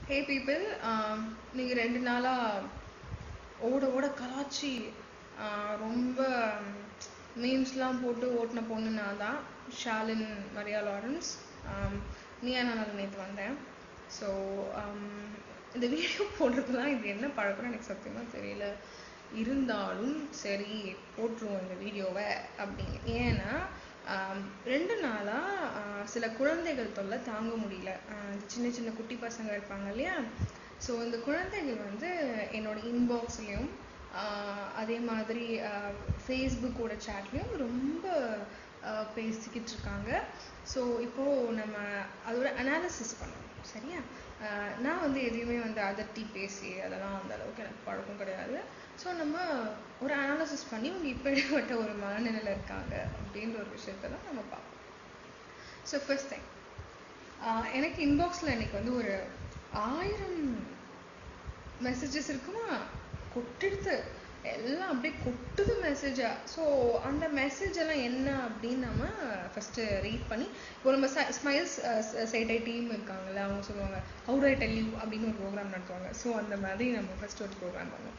ஹே people நீங்கள் ரெண்டு நாளாக ஓட ஓட கலாச்சி ஆஹ் ரொம்ப மீம்ஸ்லாம் போட்டு ஓட்டின பொண்ணு நான் தான் ஷாலின் மரியா லாரன்ஸ் ஆம், நீயா நான் நேற்று வந்தேன் ஸோ இந்த வீடியோ போடுறதுலாம் இது என்ன பழக்கம்னு எனக்கு சத்தியமாக தெரியல இருந்தாலும் சரி போட்டுருவோம் இந்த வீடியோவை அப்படின்னு ஏன்னா ஆம், ரெண்டு நாளாக சில குழந்தைகள் தொல்லை தாங்க முடியல ஆஹ் இந்த சின்ன சின்ன குட்டி பசங்க இருப்பாங்க இல்லையா ஸோ இந்த குழந்தைகள் வந்து என்னோட இன்பாக்ஸ்லேயும் அதே மாதிரி ஃபேஸ்புக்கோட சேட்லேயும் ரொம்ப ஆஹ் பேசிக்கிட்டு இருக்காங்க ஸோ இப்போது நம்ம அதோட அனாலிசிஸ் பண்ணணும் சரியா ஆஹ் நான் வந்து எதையுமே வந்து அதட்டி பேசி அதெல்லாம் அந்த அளவுக்கு எனக்கு பழக்கம் கிடையாது ஸோ நம்ம ஒரு அனாலிசிஸ் பண்ணி அவங்க இப்படிப்பட்ட ஒரு மனநிலையில் இருக்காங்க அப்படின்ற ஒரு விஷயத்த தான் நம்ம பார்ப்போம் ஸோ ஃபர்ஸ்ட் திங் எனக்கு இன்பாக்ஸில் இன்னைக்கு வந்து ஒரு ஆயிரம் மெசேஜஸ் இருக்குமா கொட்டிடுது எல்லாம் அப்படியே கொட்டுது மெசேஜா ஸோ அந்த மெசேஜ் எல்லாம் என்ன அப்படின்னு நம்ம ஃபஸ்ட்டு ரீட் பண்ணி இப்போ நம்ம ஸ்மைல்ஸ் சைடை டீம் இருக்காங்கல்ல அவங்க சொல்லுவாங்க ஹவு ஐ டெல் யூ அப்படின்னு ஒரு ப்ரோக்ராம் நடத்துவாங்க ஸோ அந்த மாதிரி நம்ம ஃபஸ்ட் ஒரு ப்ரோக்ராம் பண்ணோம்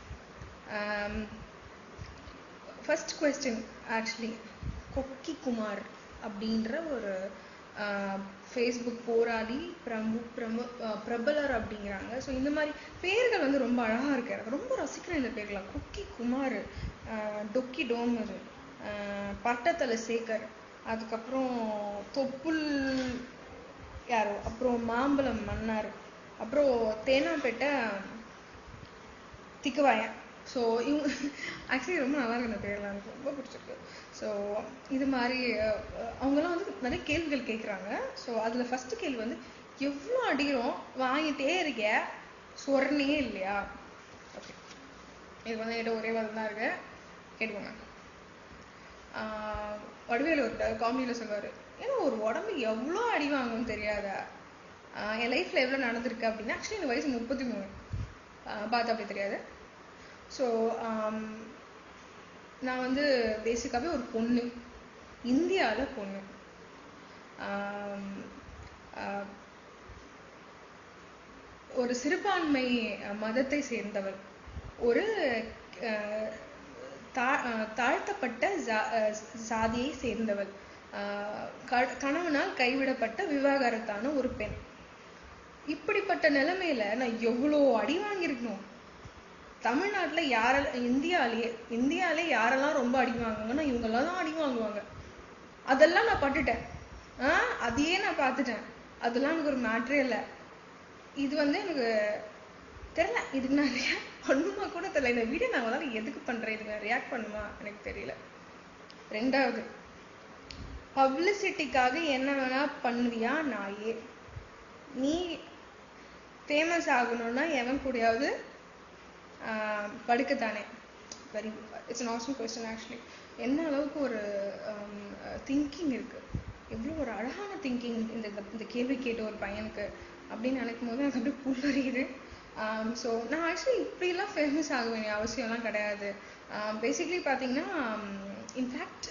ஃபர்ஸ்ட் கொஸ்டின் ஆக்சுவலி கொக்கி குமார் அப்படின்ற ஒரு ஃபேஸ்புக் போராளி பிரமு பிரமு அஹ் பிரபலர் அப்படிங்கிறாங்க ஸோ இந்த மாதிரி பேர்கள் வந்து ரொம்ப அழகா இருக்கு எனக்கு ரொம்ப ரசிக்கிறேன் இந்த பேர்லாம் கொக்கி குமார் அஹ் டொக்கி டோமர் அஹ் பட்டத்தலை சேகர் அதுக்கப்புறம் தொப்புள் யாரோ அப்புறம் மாம்பழம் மன்னார் அப்புறம் தேனாம்பேட்டை திக்குவாயன் ஸோ இவங்க ஆக்சுவலி ரொம்ப நல்லா இருக்கு இந்த பேர்லாம் எனக்கு ரொம்ப பிடிச்சிருக்கு ஸோ இது மாதிரி அஹ், அஹ், அவங்கெல்லாம் வந்து நிறைய கேள்விகள் கேட்குறாங்க ஸோ அதில் ஃபஸ்ட்டு கேள்வி வந்து எவ்வளோ அடிக்கிறோம் வாங்கிட்டே இருக்க சொரணே இல்லையா ஓகே இது வந்து என்கிட்ட ஒரே வாதம் தான் இருக்கு கேட்டுக்கோங்க ஆஹ் வடிவேலு ஒரு காமெடியில் சொல்லுவார் ஏன்னா ஒரு உடம்பு எவ்வளோ அடி வாங்கும்னு தெரியாதா ஆஹ் என் லைஃப்பில் எவ்வளோ நடந்திருக்கு அப்படின்னா ஆக்சுவலி எனக்கு வயசு முப்பத்தி மூணு பார்த்து அப்படி தெரியாது ஸோ நான் வந்து பேசிக்காகவே ஒரு பொண்ணு இந்தியாவில் பொண்ணு ஆம், ஆஹ், ஒரு சிறுபான்மை அஹ், மதத்தை சேர்ந்தவள் ஒரு அஹ், தா- அஹ், தாழ்த்தப்பட்ட ஜா- அஹ், சாதியை சேர்ந்தவள் ஆஹ், க- கணவனால் கைவிடப்பட்ட விவாகரத்தான ஒரு பெண் இப்படிப்பட்ட நிலைமையில நான் எவ்வளோ அடி வாங்கியிருக்கணும் தமிழ்நாட்டுல யார இந்தியாலேயே இந்தியாலே யாரெல்லாம் ரொம்ப அடி வாங்குவாங்கன்னா இவங்கெல்லாம் தான் அடி வாங்குவாங்க அதெல்லாம் நான் பட்டுட்டேன் ஆ அதையே நான் பார்த்துட்டேன் அதெல்லாம் எனக்கு ஒரு மேட்ரே இல்லை இது வந்து எனக்கு தெரியல இதுக்கு நான் ரியாக்ட் பண்ணுமா கூட தெரியல இந்த வீடியோ நான் முதல்ல எதுக்கு பண்றேன் இதுக்கு நான் ரியாக்ட் பண்ணுமா எனக்கு தெரியல ரெண்டாவது பப்ளிசிட்டிக்காக என்ன வேணா பண்ணுவியா நாயே நீ ஃபேமஸ் ஆகணும்னா எவன் கூடயாவது ஆஹ் படுக்கத்தானே very it's an awesome question actually என்ன அளவுக்கு ஒரு திங்கிங் இருக்கு எவ்வளோ ஒரு அழகான திங்கிங் இந்த இந்த- இந்த கேள்வி கேட்ட ஒரு பையனுக்கு அப்படின்னு நினைக்கும் போது எனக்கு அப்படியே புல்லறியுது ஸோ நான் ஆக்சுவலி இப்படிலாம் ஃபேமஸ் ஆக வேண்டிய அவசியம்லாம் கிடையாது பேசிக்லி பார்த்தீங்கன்னா இன்ஃபேக்ட்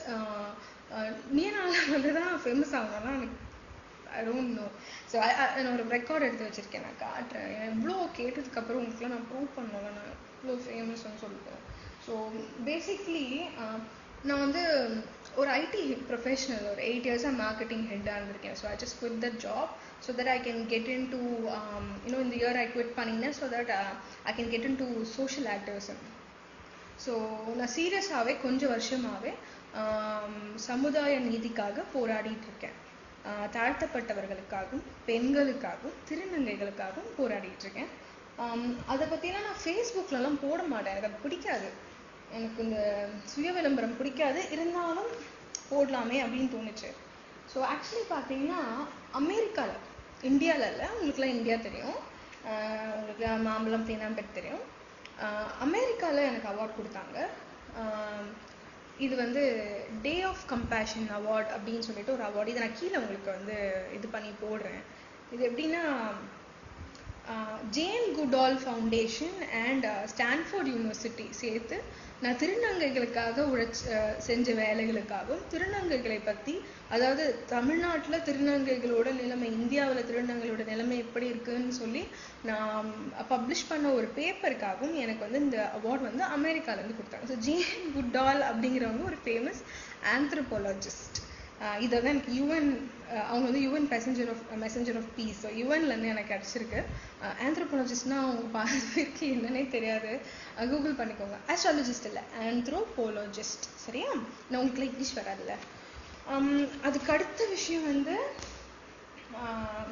நீ நான் வந்து தான் ஃபேமஸ் ஆகணும்னா எனக்கு ஐ டோன்ட் நோ ஸோ நான் ஒரு ரெக்கார்ட் எடுத்து வச்சிருக்கேன் நான் காட்டுறேன் எவ்வளோ கேட்டதுக்கு அப்புறம் உங்களுக்குலாம் நான் ப்ரூவ் பண்ணல நான் இவ்வளோ ஃபேமஸ்னு சொல்லிட்டு ஸோ பேசிக்லி நான் வந்து ஒரு ஐடி ப்ரொஃபஷனல் ஒரு எயிட் இயர்ஸாக மார்க்கெட்டிங் ஹெட்டாக இருந்திருக்கேன் so I just quit the job so that I can get in to you know இந்த இயர் ஐ குவிட் பண்ணினேன் so that I can get in to social activism so நான் சீரியஸாகவே கொஞ்சம் வருஷமாகவே சமுதாய நீதிக்காக போராடிட்டு இருக்கேன் ஆஹ் தாழ்த்தப்பட்டவர்களுக்காகவும் பெண்களுக்காகவும் திருநங்கைகளுக்காகவும் போராடிட்டு இருக்கேன் ஆம், அதை பற்றிலாம் நான் ஃபேஸ்புக்லலாம் போட மாட்டேன் எனக்கு அது பிடிக்காது எனக்கு இந்த சுய விளம்பரம் பிடிக்காது இருந்தாலும் போடலாமே அப்படின்னு தோணுச்சு ஸோ ஆக்சுவலி பார்த்தீங்கன்னா அமெரிக்காவில் இந்தியாவில் இல்லை உங்களுக்குலாம் இந்தியா தெரியும் ஆஹ் உங்களுக்கு மாம்பழம் தேனாம்பேட் தெரியும் அமெரிக்காவில் எனக்கு அவார்ட் கொடுத்தாங்க ஆஹ் இது வந்து டே ஆஃப் கம்பேஷன் அவார்ட் அப்படின்னு சொல்லிட்டு ஒரு அவார்டு இதை நான் கீழே உங்களுக்கு வந்து இது பண்ணி போடுறேன் இது எப்படின்னா Jane Goodall Foundation and Stanford University சேர்த்து நான் திருநங்கைகளுக்காக உழைச்ச அஹ் செஞ்ச வேலைகளுக்காகவும் திருநங்கைகளை பற்றி அதாவது தமிழ்நாட்டில் திருநங்கைகளோட நிலைமை இந்தியாவில் திருநங்கைகளோட நிலைமை எப்படி இருக்குன்னு சொல்லி நான் பப்ளிஷ் பண்ண ஒரு பேப்பருக்காகவும் எனக்கு வந்து இந்த அவார்ட் வந்து அமெரிக்காலேருந்து கொடுத்தாங்க ஸோ ஜேன் குட்டால் அப்படிங்கிறவங்க ஒரு ஃபேமஸ் ஆந்த்ரோபாலஜிஸ்ட் இதை தான் எனக்கு யுஎன் அவங்க வந்து UN messenger of messenger of peace so யுஎன்லேருந்து எனக்கு கிடச்சிருக்கு ஆந்த்ரோபாலஜிஸ்ட்னா அவங்க பாதி பேருக்கு என்னன்னே தெரியாது கூகுள் பண்ணிக்கோங்க ஆஸ்ட்ராலஜிஸ்ட் இல்லை ஆந்த்ரோபோலஜிஸ்ட் சரியா நான் உங்களுக்கு இங்கிலீஷ் வராதுல்ல Um, அதுக்கு அடுத்த விஷயம் வந்து ஆஹ்,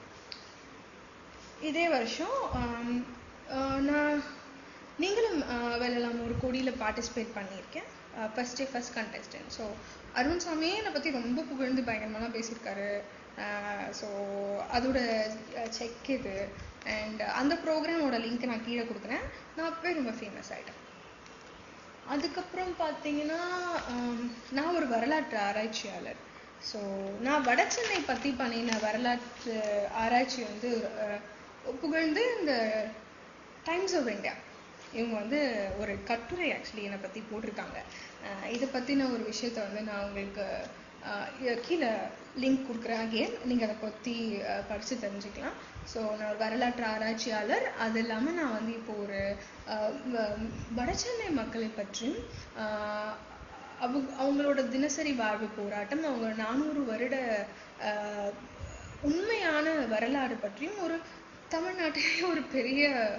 இதே வருஷம் ஆம், ஆஹ், நான் நீங்களும் ஆஹ், வெல்லலாம் ஒரு கோடியில் பார்ட்டிசிபேட் பண்ணியிருக்கேன் first day first contestant so Arun சாமியே என்னை பற்றி ரொம்ப புகழ்ந்து பயங்கரமாலாம் பேசியிருக்காரு ஸோ அதோட செக் இது அண்ட் அந்த ப்ரோக்ராமோட லிங்க் நான் கீழே கொடுக்குறேன் நான் அப்பவே ரொம்ப ஃபேமஸ் ஆகிட்டேன் அதுக்கப்புறம் பார்த்தீங்கன்னா ஆம், நான் ஒரு வரலாற்று ஆராய்ச்சியாளர் ஸோ நான் வடசென்னை பற்றி பண்ணின வரலாற்று ஆராய்ச்சி வந்து அஹ், புகழ்ந்து இந்த டைம்ஸ் ஆஃப் இந்தியா இவங்க வந்து ஒரு கட்டுரை ஆக்சுவலி என்னை பற்றி போட்டிருக்காங்க அஹ், இதை பற்றின ஒரு விஷயத்த வந்து நான் உங்களுக்கு அஹ், இ- கீழே லிங்க் கொடுக்குறேன் அகேன் நீங்கள் அதை பற்றி படித்து தெரிஞ்சுக்கலாம் ஸோ நான் ஒரு வரலாற்று ஆராய்ச்சியாளர் அது இல்லாமல் நான் வந்து இப்போ ஒரு அஹ், வ- வடசென்னை மக்களை பற்றியும் அஹ், அவங்க அவங்களோட தினசரி வாழ்வு போராட்டம் அவங்க நானூறு வருட அஹ், உண்மையான வரலாறு பற்றியும் ஒரு தமிழ்நாட்டிலே ஒரு பெரிய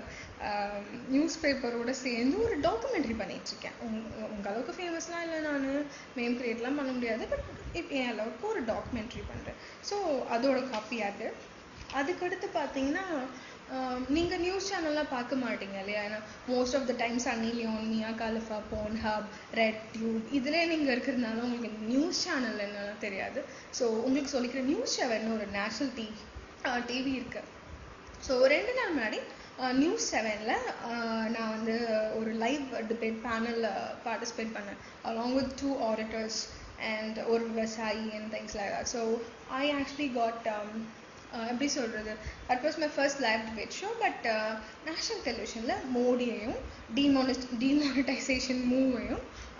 நியூஸ் பேப்பரோட சேர்ந்து ஒரு டாக்குமெண்ட்ரி பண்ணிட்டு இருக்கேன் உங்க உங்க அளவுக்கு ஃபேமஸ்லாம் இல்லை நான் நேம் கிரியேட்லாம் பண்ண முடியாது பட் இப்போ என் அளவுக்கு ஒரு டாக்குமெண்ட்ரி பண்ணுறேன் ஸோ அதோட காப்பி அது அதுக்கடுத்து பார்த்தீங்கன்னா ஆஹ் நீங்க நியூஸ் சேனல்லாம் பார்க்க மாட்டீங்க இல்லையா ஏன்னா most of the time Sunny Leone Mia Khalifa Pornhub RedTube இதுல நீங்க இருக்கிறதுனால உங்களுக்கு நியூஸ் சேனல் என்னன்னு தெரியாது ஸோ உங்களுக்கு சொல்லிக்கிற நியூஸ் செவன் ஒரு நேஷனல் டி டிவி இருக்கு ஸோ ரெண்டு நாள் முன்னாடி நியூஸ் செவனில் நான் வந்து ஒரு லைவ் டிபேட் பேனலில் பார்ட்டிசிபேட் பண்ணேன் along with two auditors and ஒரு விவசாயி and things like that so I actually got um, uh, எப்படி சொல்கிறது that was my first live debate show but national டெலிவிஷனில் மோடியையும் டிமானிஸ் டிமானிட்டைசேஷன் மூவையும்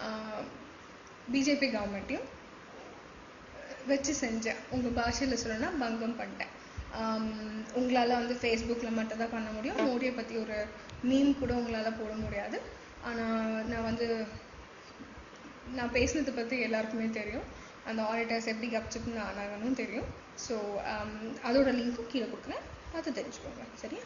பிஜேபி கவர்மெண்ட்டையும் வச்சு செஞ்சேன் உங்க பாஷையில சொல்லணும்னா பங்கம் பண்ணிட்டேன் ஆம், உங்களால வந்து ஃபேஸ்புக்கில் மட்டும் தான் பண்ண முடியும் மோடியை பத்தி ஒரு மீம் கூட உங்களால போட முடியாது ஆனா நான் வந்து நான் பேசினதை பத்தி எல்லாருக்குமே தெரியும் அந்த ஆடிட்டர்ஸ் எப்படி கப்சிப்னு ஆனாங்கன்னு தெரியும் ஸோ அதோட லிங்க்கும் கீழே கொடுக்குறேன் பார்த்து தெரிஞ்சுக்கோங்க சரியா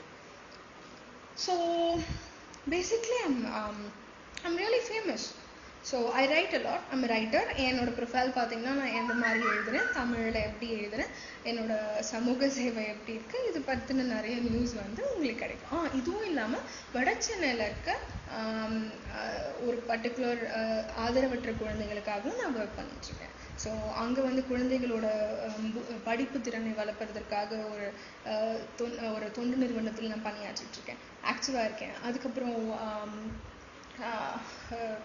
so basically I'm I'm really famous so I write a lot I'm writer என்னோட ப்ரொஃபைல் பார்த்தீங்கன்னா நான் எந்த மாதிரி எழுதுறேன் தமிழில் எப்படி எழுதுறேன் என்னோட சமூக சேவை எப்படி இருக்கு இது பற்றின நிறைய நியூஸ் வந்து உங்களுக்கு கிடைக்கும் ஆ இதுவும் இல்லாமல் வடசென்னையில் இருக்க ஆம், அஹ், ஒரு பர்டிகுலர் ஆதரவற்ற குழந்தைகளுக்காகவும் நான் ஒர்க் பண்ணிட்டுருக்கேன் ஸோ அங்கே வந்து குழந்தைகளோட ஹம், பு- படிப்பு திறனை வளர்ப்பதற்காக ஒரு அஹ், தொன்- ஒரு தொண்டு நிறுவனத்தில் நான் பணியாற்றிட்டு இருக்கேன் ஆக்டிவாக இருக்கேன் அதுக்கப்புறம் ஆம், ஆஹ், அஹ்,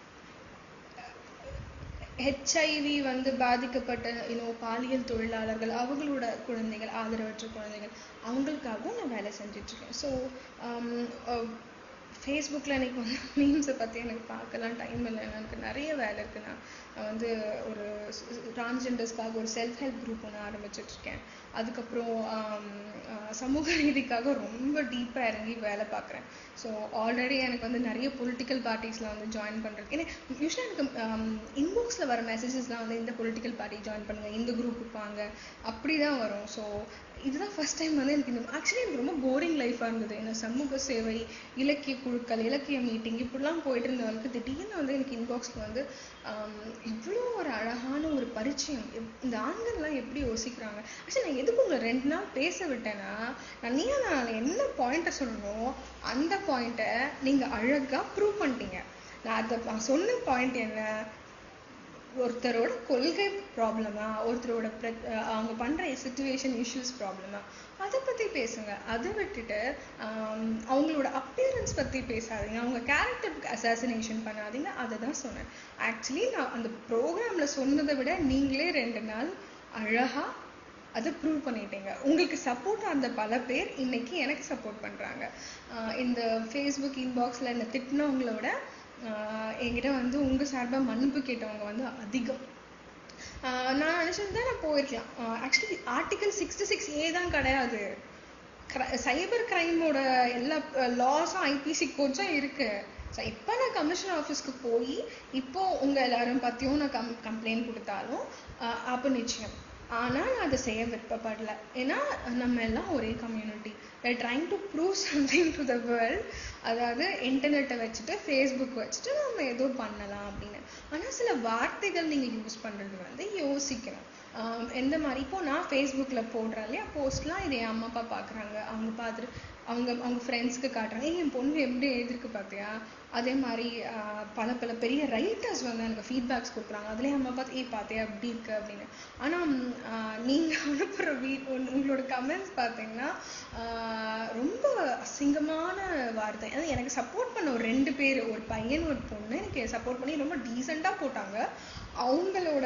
ஹெச்ஐவி வந்து பாதிக்கப்பட்ட யூனோ பாலியல் தொழிலாளர்கள் அவங்களோட குழந்தைகள் ஆதரவற்ற குழந்தைகள் அவங்களுக்காகவும் நான் வேலை செஞ்சுட்டு இருக்கேன் ஸோ ஃபேஸ்புக்கில் எனக்கு வந்து மீம்ஸை பற்றி எனக்கு பார்க்கலாம் டைம் இல்லை எனக்கு நிறைய வேலை இருக்குது நான் நான் வந்து ஒரு டிரான்ஸ்ஜெண்டர்ஸ்க்காக ஒரு செல்ஃப் ஹெல்ப் குரூப் ஒன்று ஆரம்பிச்சிட்டு இருக்கேன் அதுக்கப்புறம் ஆம், ஆஹ் சமூக நீதிக்காக ரொம்ப டீப்பாக இறங்கி வேலை பார்க்குறேன் ஸோ ஆல்ரெடி எனக்கு வந்து நிறைய பொலிட்டிக்கல் பார்ட்டிஸில் வந்து ஜாயின் பண்ணுறது ஏன்னா யூஸ்வலாக எனக்கு இன்பாக்ஸில் வர மெசேஜஸ்லாம் வந்து இந்த பொலிட்டிக்கல் பார்ட்டி ஜாயின் பண்ணுங்க இந்த குரூப்புக்கு வாங்க அப்படி தான் வரும் ஸோ இதுதான் ஃபர்ஸ்ட் டைம் வந்து எனக்கு இந்த ஆக்சுவலி எனக்கு ரொம்ப போரிங் லைஃபாக இருந்தது என்ன சமூக சேவை இலக்கிய குழுக்கள் இலக்கிய மீட்டிங் இப்படிலாம் போயிட்டு இருந்தவங்களுக்கு திடீர்னு வந்து எனக்கு இன்பாக்ஸில் வந்து ஆம், இவ்வளோ ஒரு அழகான ஒரு பரிச்சயம் எப்- இந்த ஆண்கள்லாம் எப்படி யோசிக்கிறாங்க ஆக்சுவலி நான் எதுக்கு உங்களை ரெண்டு நாள் பேச விட்டேன்னா நான் நீ நான் என்ன பாயிண்ட்டை சொல்லணும் அந்த பாயிண்ட்டை நீங்கள் அழகாக ப்ரூவ் பண்ணிட்டீங்க நான் அதை நான் சொன்ன பாயிண்ட் என்ன ஒருத்தரோட கொள்கை ப்ராப்ளமா ஒருத்தரோட பிர- அஹ் அவங்க பண்ற சுச்சுவேஷன் இஷ்யூஸ் ப்ராப்ளமா அதை பத்தி பேசுங்க அதை விட்டுட்டு ஆம், அவங்களோட அப்பியரன்ஸ் பத்தி பேசாதீங்க அவங்க கேரக்டர் அசாசினேஷன் பண்ணாதீங்க அதை தான் சொன்னேன் ஆக்சுவலி நான் அந்த ப்ரோக்ராம்ல சொன்னதை விட நீங்களே ரெண்டு நாள் அழகா அதை ப்ரூவ் பண்ணிட்டீங்க உங்களுக்கு சப்போர்ட் அந்த பல பேர் இன்னைக்கு எனக்கு சப்போர்ட் பண்றாங்க ஆஹ் இந்த ஃபேஸ்புக் இன்பாக்ஸ்ல என்ன திட்டினவங்களோட ஆஹ் என்கிட்ட வந்து உங்க சார்பா மன்னிப்பு கேட்டவங்க வந்து அதிகம் ஆஹ் நான் நினைச்சிருந்தா நான் போயிருக்கலாம் actually article sixty six A தான் கிடையாது சைபர் கிரைமோட எல்லா லாஸும் ஐபிசி கோட்ஸும் இருக்கு ஸோ இப்போ நான் கமிஷன் ஆஃபீஸ்க்கு போய் இப்போ உங்க எல்லாரும் பத்தியும் நான் கம் கம்ப்ளைண்ட் கொடுத்தாலும் ஆஹ் அப்ப நிச்சயம் ஆனா நான் அதை செய்ய விருப்பப்படல ஏன்னா நம்ம எல்லாம் ஒரே community trying to prove something to the world அதாவது இன்டர்நெட்டை வச்சுட்டு ஃபேஸ்புக் வச்சுட்டு நம்ம ஏதோ பண்ணலாம் அப்படின்னு ஆனா சில வார்த்தைகள் நீங்க யூஸ் பண்றது வந்து யோசிக்கணும் ஆஹ் எந்த மாதிரி இப்போ நான் ஃபேஸ்புக்ல போடுறேன் இல்லையா போஸ்ட்லாம் இதை என் அம்மா அப்பா பாக்குறாங்க அவங்க பார்த்துட்டு அவங்க அவங்க ஃப்ரெண்ட்ஸ்க்கு காட்டுறாங்க ஏய் என் பொண்ணு எப்படி எழுதிருக்கு பார்த்தியா அதே மாதிரி ஆஹ் பல பல பெரிய ரைட்டர்ஸ் வந்து எனக்கு ஃபீட்பேக்ஸ் கொடுக்குறாங்க அதுலேயே அம்மா பார்த்து ஏய் பார்த்தியா எப்படி இருக்கு அப்படின்னு ஆனா ம், ஆஹ் நீங்க அனுப்புற வீ உங்க- உங்களோட கமெண்ட்ஸ் பார்த்தீங்கன்னா ஆஹ் ரொம்ப அசிங்கமான வார்த்தை அதாவது எனக்கு சப்போர்ட் பண்ண ஒரு ரெண்டு பேர் ஒரு பையன் ஒரு பொண்ணு எனக்கு சப்போர்ட் பண்ணி ரொம்ப டீசெண்டா போட்டாங்க அவங்களோட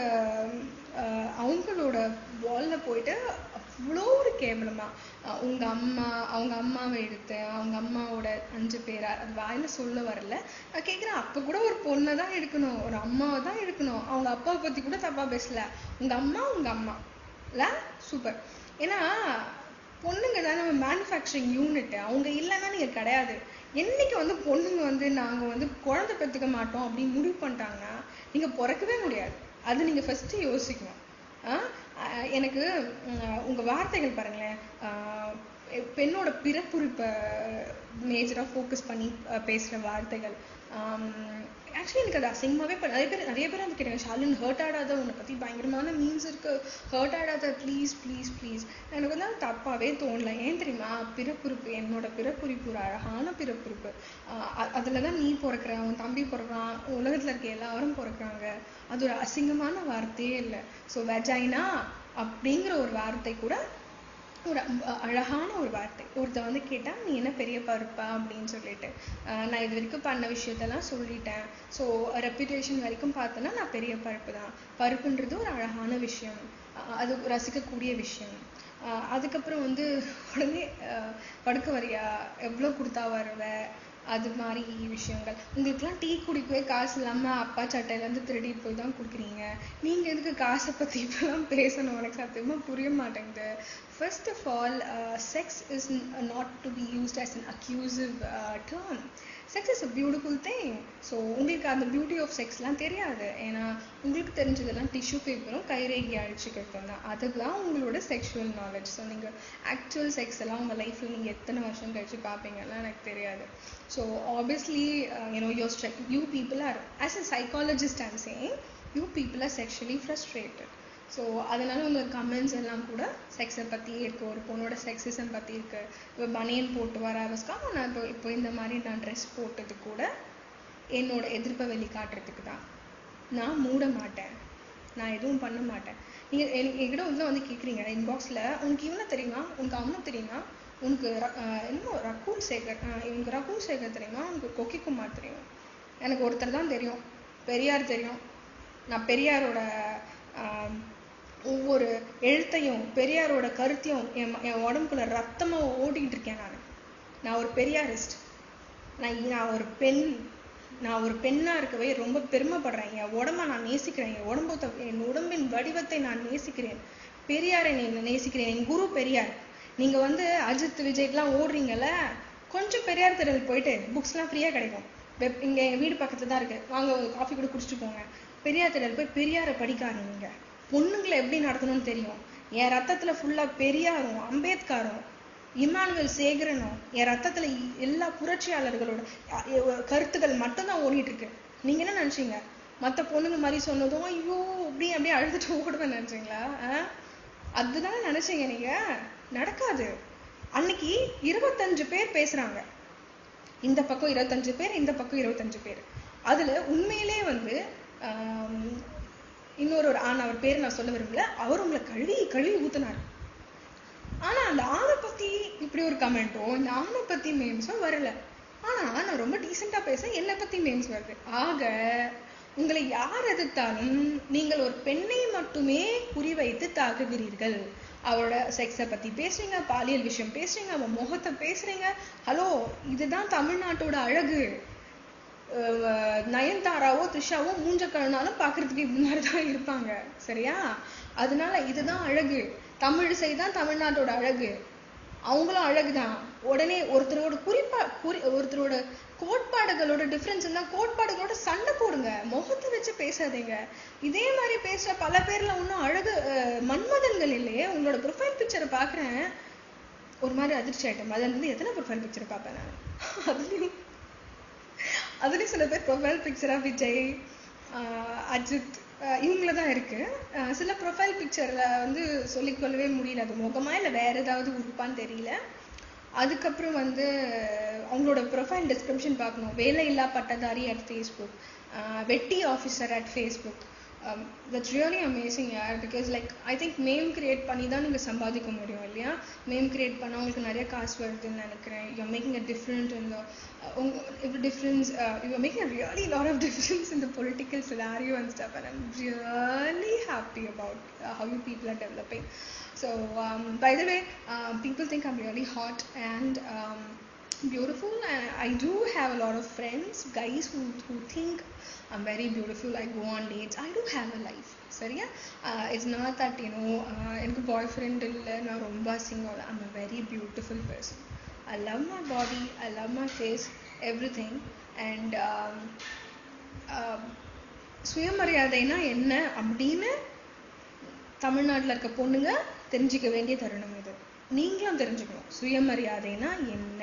ஆஹ் அவங்களோட வால்ல போயிட்டு அவ்வளோ ஒரு கேவலமா ஆஹ் உங்க அம்மா அவங்க அம்மாவை எடுத்து அவங்க அம்மாவோட அஞ்சு பேரா அது வாயில சொல்ல வரல நான் கேக்குறேன் அப்ப கூட ஒரு பொண்ணை தான் எடுக்கணும் ஒரு அம்மாவை தான் எடுக்கணும் அவங்க அப்பாவை பத்தி கூட தப்பா பேசல உங்க அம்மா உங்க அம்மா இல்ல சூப்பர் ஏன்னா பொண்ணுங்க தான் நம்ம மேனுஃபேக்சரிங் யூனிட் அவங்க இல்லைன்னா நீங்க கிடையாது என்னைக்கு வந்து பொண்ணுங்க வந்து நாங்க வந்து குழந்தை பெத்துக்க மாட்டோம் அப்படின்னு முடிவு பண்ணிட்டாங்கன்னா நீங்க பிறக்கவே முடியாது அது நீங்க ஃபர்ஸ்ட் யோசிக்கணும் ஆஹ் அஹ் எனக்கு உம் உங்க வார்த்தைகள் பாருங்களேன் ஆஹ் எ- பெண்ணோட பிறப்புறுப்பை மேஜரா ஃபோக்கஸ் பண்ணி அஹ் பேசுற வார்த்தைகள் ஆக்சுவலி எனக்கு அது அசிங்கமாவே ப- நிறைய பேர் நிறைய பேர் வந்து கேட்டாங்க ஷாலின் ஹர்ட் ஆடாத உன்னை பத்தி பயங்கரமான மீன்ஸ் இருக்கு ஹர்ட் ஆடாத ப்ளீஸ் ப்ளீஸ் ப்ளீஸ் எனக்கு வந்து அது தப்பாவே தோணல ஏன் தெரியுமா பிறப்புறுப்பு என்னோட பிறப்புறுப்பு ஒரு அழகான பிறப்புறுப்பு ஆஹ் அ- அதுலதான் நீ பிறக்கிற உன் தம்பி பிறக்கிறான் உலகத்துல இருக்க எல்லாரும் பிறக்கிறாங்க அது ஒரு அசிங்கமான வார்த்தையே இல்லை ஸோ வெஜைனா அப்படிங்கிற ஒரு வார்த்தை கூட ஒரு அ- அழகான ஒரு வார்த்தை ஒருத்தன் வந்து கேட்டா நீ என்ன பெரிய பருப்பா அப்படின்னு சொல்லிட்டு ஆஹ் நான் இது வரைக்கும் பண்ண விஷயத்தெல்லாம் சொல்லிட்டேன் ஸோ ரெப்புடேஷன் வரைக்கும் பார்த்தேன்னா நான் பெரிய பருப்பு தான் பருப்புன்றது ஒரு அழகான விஷயம் அஹ் அது ரசிக்கக்கூடிய விஷயம் ஆஹ் அதுக்கப்புறம் வந்து உடனே ஆஹ் படுக்க வரியா எவ்வளோ கொடுத்தா வருவ அது மாதிரி விஷயங்கள் உங்களுக்குலாம் டீ குடிக்கவே காசு இல்லாம அப்பா சட்டையில இருந்து திருடிட்டு போய் தான் குடுக்குறீங்க நீங்க எதுக்கு காசை பத்தி இப்பெல்லாம் பேசணும் எனக்கு சத்தியமா புரிய மாட்டேங்குது first of all sex is not to be used as an accusive term sex is a beautiful thing so உங்களுக்கு அந்த பியூட்டி ஆஃப் செக்ஸ்லாம் தெரியாது ஏன்னா உங்களுக்கு தெரிஞ்சதெல்லாம் டிஷ்யூ பேப்பரும் கைரேகி அழிச்சுக்கிறதும் தான் அதுதான் உங்களோட செக்ஷுவல் நாலேஜ் ஸோ நீங்கள் ஆக்சுவல் செக்ஸ் எல்லாம் உங்கள் லைஃப்பில் நீங்கள் எத்தனை வருஷம் கழிச்சு பார்ப்பீங்கன்னா எனக்கு தெரியாது ஸோ ஆப்வியஸ்லி யூனோ யோர் ஸ்ட்ரெக் you people are as a psychologist I'm saying you people are sexually frustrated so அதனால உங்க கமெண்ட்ஸ் எல்லாம் கூட செக்ஸை பற்றியே இருக்கு ஒரு பொண்ணோட செக்ஸிசம் பற்றி இருக்கு இப்போ பனியன் போட்டு வர அவஸ்கா நான் இப்போ இப்போ இந்த மாதிரி நான் ட்ரெஸ் போட்டது கூட என்னோட எதிர்ப்பை வெளிக்காட்டுறதுக்கு தான் நான் மூட மாட்டேன் நான் எதுவும் பண்ண மாட்டேன் நீங்க எனக்கு என்கிட்ட உள்ள வந்து கேக்குறீங்க இன்பாக்ஸ்ல உனக்கு இவனை தெரியுமா உனக்கு அவனை தெரியுமா உனக்கு ர- ஆஹ் என்னமோ ரகுல் சேகர் ஆஹ் இவனுக்கு ரகுல் சேகர் தெரியுமா உனக்கு கொக்கி குமார் தெரியும் எனக்கு ஒருத்தர் தான் தெரியும் பெரியார் தெரியும் நான் பெரியாரோட ஆஹ் ஒவ்வொரு எழுத்தையும் பெரியாரோட கருத்தையும் என் ம- என் உடம்புக்குள்ள ரத்தமா ஓடிக்கிட்டு இருக்கேன் நான் நான் ஒரு பெரியாரிஸ்ட் நான் இ- நான் ஒரு பெண் நான் ஒரு பெண்ணா இருக்கவே ரொம்ப பெருமைப்படுறேன் என் உடம்ப நான் நேசிக்கிறேன் என் உடம்பு என் உடம்பின் வடிவத்தை நான் நேசிக்கிறேன் பெரியாரை நீங்க நேசிக்கிறேன் என் குரு பெரியார் நீங்க வந்து அஜித் விஜய்க்குலாம் ஓடுறீங்கல்ல கொஞ்சம் பெரியார் தெருவில் போயிட்டு புக்ஸ்லாம் ஃப்ரீயா கிடைக்கும் வெப் இங்க எங்க வீடு பக்கத்துல தான் இருக்கு வாங்க ஒரு காஃபி கூட குடிச்சிட்டு போங்க பெரியார் தெருவில் போய் பெரியாரை படிக்க ஆரம்பிங்க பொண்ணுங்களை எப்படி நடத்தணும்னு தெரியும் என் ரத்தத்துல ஃபுல்லா பெரியாரும் அம்பேத்கரும் இமானுவேல் சேகரனும் என் ரத்தத்துல இ- எல்லா புரட்சியாளர்களோட அ- எ- கருத்துக்கள் மட்டும்தான் ஓடிட்டு இருக்கு நீங்க என்ன நினைச்சீங்க மத்த பொண்ணுங்க மாதிரி சொன்னதும் ஐயோ அப்படி அப்படியே அழுதுட்டு ஓடுவேன் நினைச்சீங்களா ஆ? அதுதானே நினைச்சீங்க நீங்க நடக்காது அன்னைக்கு இருபத்தஞ்சு பேர் பேசுறாங்க இந்த பக்கம் இருபத்தஞ்சு பேர் இந்த பக்கம் இருபத்தஞ்சு பேர் அதுல உண்மையிலே வந்து ஆம், இன்னொரு ஒரு ஆண் அவர் பேர் நான் சொல்ல விரும்பல அவர் உங்களை கழுவி கழுவி ஊத்துனாரு ஆனா அந்த ஆணை பத்தி இப்படி ஒரு கமெண்ட்டோ இந்த ஆணை பத்தி மேம்ஸோ வரல ஆனா நான் ரொம்ப டீசெண்டா பேச என்னை பத்தி மேம்ஸ் வருது ஆக உங்களை யார் எதிர்த்தாலும் நீங்கள் ஒரு பெண்ணை மட்டுமே குறிவைத்து தாக்குகிறீர்கள் அவரோட செக்ஸை பத்தி பேசுறீங்க பாலியல் விஷயம் பேசுறீங்க அவன் முகத்தை பேசுறீங்க ஹலோ இதுதான் தமிழ்நாட்டோட அழகு அஹ் நயன்தாராவோ த்ரிஷாவோ மூஞ்ச கழுனாலும் பார்க்கிறதுக்கு இது மாதிரி தான் இருப்பாங்க சரியா அதனால இதுதான் அழகு தமிழிசை தான் தமிழ்நாட்டோட அழகு அவங்களும் அழகுதான் உடனே ஒருத்தரோட குறிப்பா குறி ஒருத்தரோட கோட்பாடுகளோட டிஃபரன்ஸ் இருந்தா கோட்பாடுகளோட சண்டை போடுங்க முகத்தை வச்சு பேசாதீங்க இதே மாதிரி பேசுற பல பேர்ல இன்னும் அழகு அஹ், மன்மதன்கள் இல்லையே உங்களோட ப்ரொஃபைல் பிக்சரை பாக்குறேன் ஒரு மாதிரி அதிர்ச்சி ஆயிட்டேன் அதுல இருந்து எத்தனை ப்ரொஃபைல் பிக்சர் பார்ப்பேன் நான் அதுலயும் அதுலயும் சில பேர் ப்ரொஃபைல் பிக்சரா விஜய் ஆஹ் அஜித் ஆஹ் இவங்கள தான் இருக்கு ஆஹ் சில ப்ரொஃபைல் பிக்சர்ல வந்து சொல்லிக்கொள்ளவே முடியல அது முகமா இல்ல வேற ஏதாவது உறுப்பான்னு தெரியல அதுக்கப்புறம் வந்து அவங்களோட ப்ரொஃபைல் டிஸ்கிரிப்ஷன் பார்க்கணும் வேலையில்லா பட்டதாரி அட் ஃபேஸ்புக் வெட்டி officer at Facebook that's really amazing யார் because like I think name create பண்ணி தான் நீங்கள் சம்பாதிக்க முடியும் இல்லையா நேம் கிரியேட் பண்ணால் உங்களுக்கு நிறைய காசு வருதுன்னு நினைக்கிறேன் யூ மேக்கிங் அ டிஃப்ரெண்ட் இந்த உங்க difference you making a really lot of difference in the political scenario and stuff and I'm really happy about how you people are developing so by the way people think I'm really hot and um, beautiful and I do have a lot of friends guys who, who think I'm very beautiful I go on dates I do have a life சரியா uh, it's not that you know uh, எனக்கு boyfriend இல்லை நான் ரொம்ப single I'm a very beautiful person I love my body I love my face everything and um, um, சுயமரியாதைனா என்ன அப்படின்னு தமிழ்நாட்டுல இருக்க பொண்ணுங்க தெரிஞ்சுக்க வேண்டிய தருணம் இது நீங்களும் தெரிஞ்சுக்கணும் சுயமரியாதைனா என்ன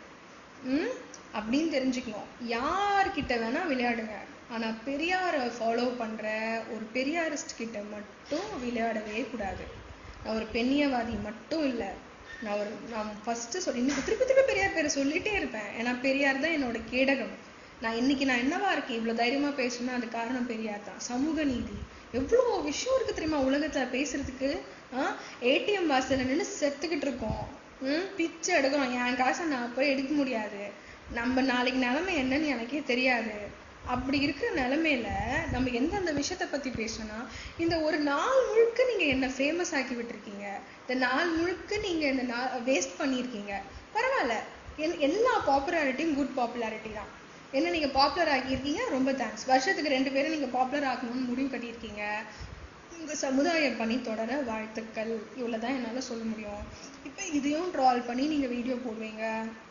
ம் அப்படின்னு தெரிஞ்சுக்கணும் யார்கிட்ட வேணா விளையாடுங்க ஆனா பெரியாரை ஃபாலோ பண்ற ஒரு பெரியாரிஸ்ட் கிட்ட மட்டும் விளையாடவே கூடாது நான் ஒரு பெண்ணியவாதி மட்டும் இல்ல நான் ஒரு நான் ஃபர்ஸ்ட் சொல்லி இன்னைக்கு திருப்பி திருப்பி பெரியார் பேரை சொல்லிட்டே இருப்பேன் ஏன்னா பெரியார் தான் என்னோட கேடகம் நான் இன்னைக்கு நான் என்னவா இருக்கேன் இவ்வளவு தைரியமா பேசணும்னா அது காரணம் பெரியார் தான் சமூக நீதி எவ்வளவு விஷயம் இருக்கு தெரியுமா உலகத்துல பேசுறதுக்கு ஏடிஎம் வாசல்ல நின்னு செத்துக்கிட்டு இருக்கோம் ம் பிச்சை எடுக்கிறோம் என் காசை நான் போய் எடுக்க முடியாது நம்ம நாளைக்கு நிலைமை என்னன்னு எனக்கே தெரியாது அப்படி இருக்கிற நிலைமையில நம்ம எந்தெந்த விஷயத்த பத்தி பேசணும்னா இந்த ஒரு நாள் முழுக்க நீங்க என்ன ஃபேமஸ் ஆக்கி விட்டுருக்கீங்க இந்த நாள் முழுக்க நீங்க இந்த நாள் வேஸ்ட் பண்ணியிருக்கீங்க பரவாயில்ல எல்- எல்லா பாப்புலாரிட்டியும் குட் பாப்புலாரிட்டி தான் என்ன நீங்க பாப்புலர் ஆக்கியிருக்கீங்க ரொம்ப தேங்க்ஸ் வருஷத்துக்கு ரெண்டு பேரும் நீங்க பாப்புலர் ஆக்கணும்னு முடிவு கட்டியிருக்கீங்க உங்க சமுதாய பணி தொடர வாழ்த்துக்கள் இவ்வளவுதான் என்னால சொல்ல முடியும் இப்போ இதையும் ட்ரால் பண்ணி நீங்க வீடியோ போடுவீங்க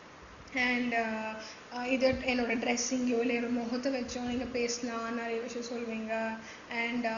அண்ட் இது என்னோட ட்ரெஸ்ஸிங்கோ இல்லை என்னோட முகத்தை வச்சோ நீங்க பேசலாம் நிறைய விஷயம் சொல்லுவீங்க and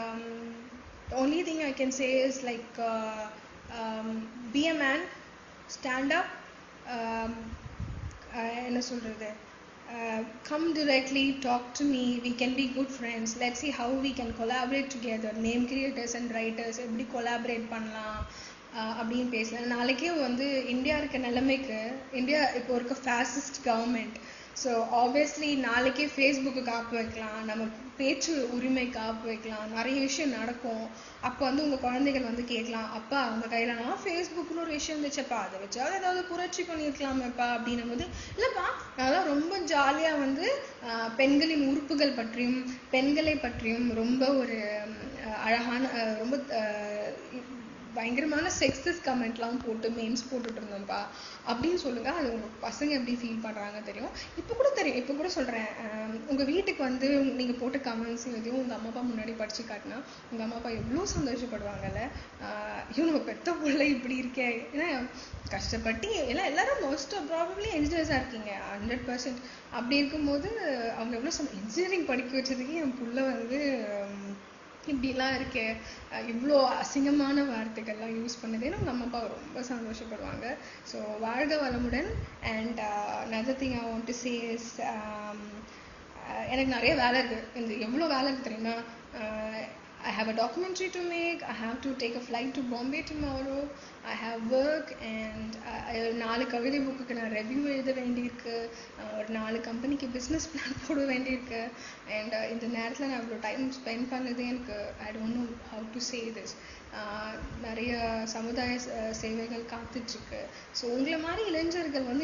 only thing I can say is like uh, um, be a man stand up um, uh, என்ன சொல்றது uh, come directly talk to me we can be good friends let's see how we can collaborate together name creators and writers எப்படி collaborate பண்ணலாம் uh, அப்படின்னு பேசலாம் நாளைக்கே வந்து India இருக்க நிலைமைக்கு இந்தியா இப்போ இருக்க ஃபேசிஸ்ட் கவர்மெண்ட் ஸோ ஆப்வியஸ்லி நாளைக்கே ஃபேஸ்புக்கு காப்பு வைக்கலாம் நம்ம பேச்சு உரிமை காப்பு வைக்கலாம் நிறைய விஷயம் நடக்கும் அப்போ வந்து உங்க குழந்தைகள் வந்து கேட்கலாம் அப்பா அவங்க கையில நான் ஃபேஸ்புக்னு ஒரு விஷயம் இருந்துச்சப்பா அதை வச்சாவது ஏதாவது புரட்சி பண்ணியிருக்கலாமேப்பா அப்படின்னும் போது இல்லப்பா அதெல்லாம் ரொம்ப ஜாலியா வந்து ஆஹ், பெண்களின் உறுப்புகள் பற்றியும் பெண்களை பற்றியும் ரொம்ப ஒரு ஆஹ், அழகான ஆஹ், ரொம்ப ஆஹ், பயங்கரமான செக்ஸஸ் கமெண்ட்லாம் போட்டு மீம்ஸ் போட்டுட்டு இருந்தோம்ப்பா அப்படின்னு சொல்லுங்க அது உங்க பசங்க எப்படி ஃபீல் பண்றாங்க தெரியும் இப்போ கூட தெரியும் இப்போ கூட சொல்றேன் ஆஹ் உங்க வீட்டுக்கு வந்து உங்க- நீங்க போட்ட கமெண்ட்ஸ் எதையும் உங்க அம்மா அப்பா முன்னாடி படிச்சு காட்டினா உங்க அம்மா அப்பா எவ்வளவு சந்தோஷப்படுவாங்கல்ல ஆஹ் ஐயோ நம்ம பெத்த பிள்ளை இப்படி இருக்கே ஏன்னா கஷ்டப்பட்டு எல்லாம் எல்லாரும் மோஸ்ட் ப்ராபப்ளி என்ஜினியர்ஸா இருக்கீங்க ஹண்ட்ரட் பர்சன்ட் அப்படி இருக்கும்போது அவங்க எவ்வளவு சொன்ன இன்ஜினியரிங் படிக்க வச்சதுக்கு என் புள்ள வந்து உம், இப்படிலாம் இருக்கே அஹ் இவ்ளோ அசிங்கமான வார்த்தைகள்லாம் யூஸ் பண்ணதேன்னு உங்க அம்மா அப்பா ரொம்ப சந்தோஷப்படுவாங்க ஸோ வாழ்க வளமுடன் and another thing I want to say is um, ah எனக்கு நிறைய வேலை இருக்கு இந்த எவ்வளோ வேலை இருக்கு தெரியுமா அஹ் I have a documentary to make. I have to take a flight to Bombay tomorrow. I have work and I- I- ஒரு நாலு கவிதை புக்குக்கு நான் ரெவ்யூ எழுத வேண்டியிருக்கு அஹ் ஒரு நாலு கம்பெனிக்கு பிஸ்னஸ் பிளான் போட வேண்டியிருக்கு அண்ட் இந்த நேரத்தில் நான் இவ்வளோ டைம் ஸ்பெண்ட் பண்ணது எனக்கு I don't know how to say this நிறைய சமுதாய ச- சேவைகள் காத்துட்ருக்கு ஸோ உங்களை மாதிரி இளைஞர்கள் வந்து இந்த டைம்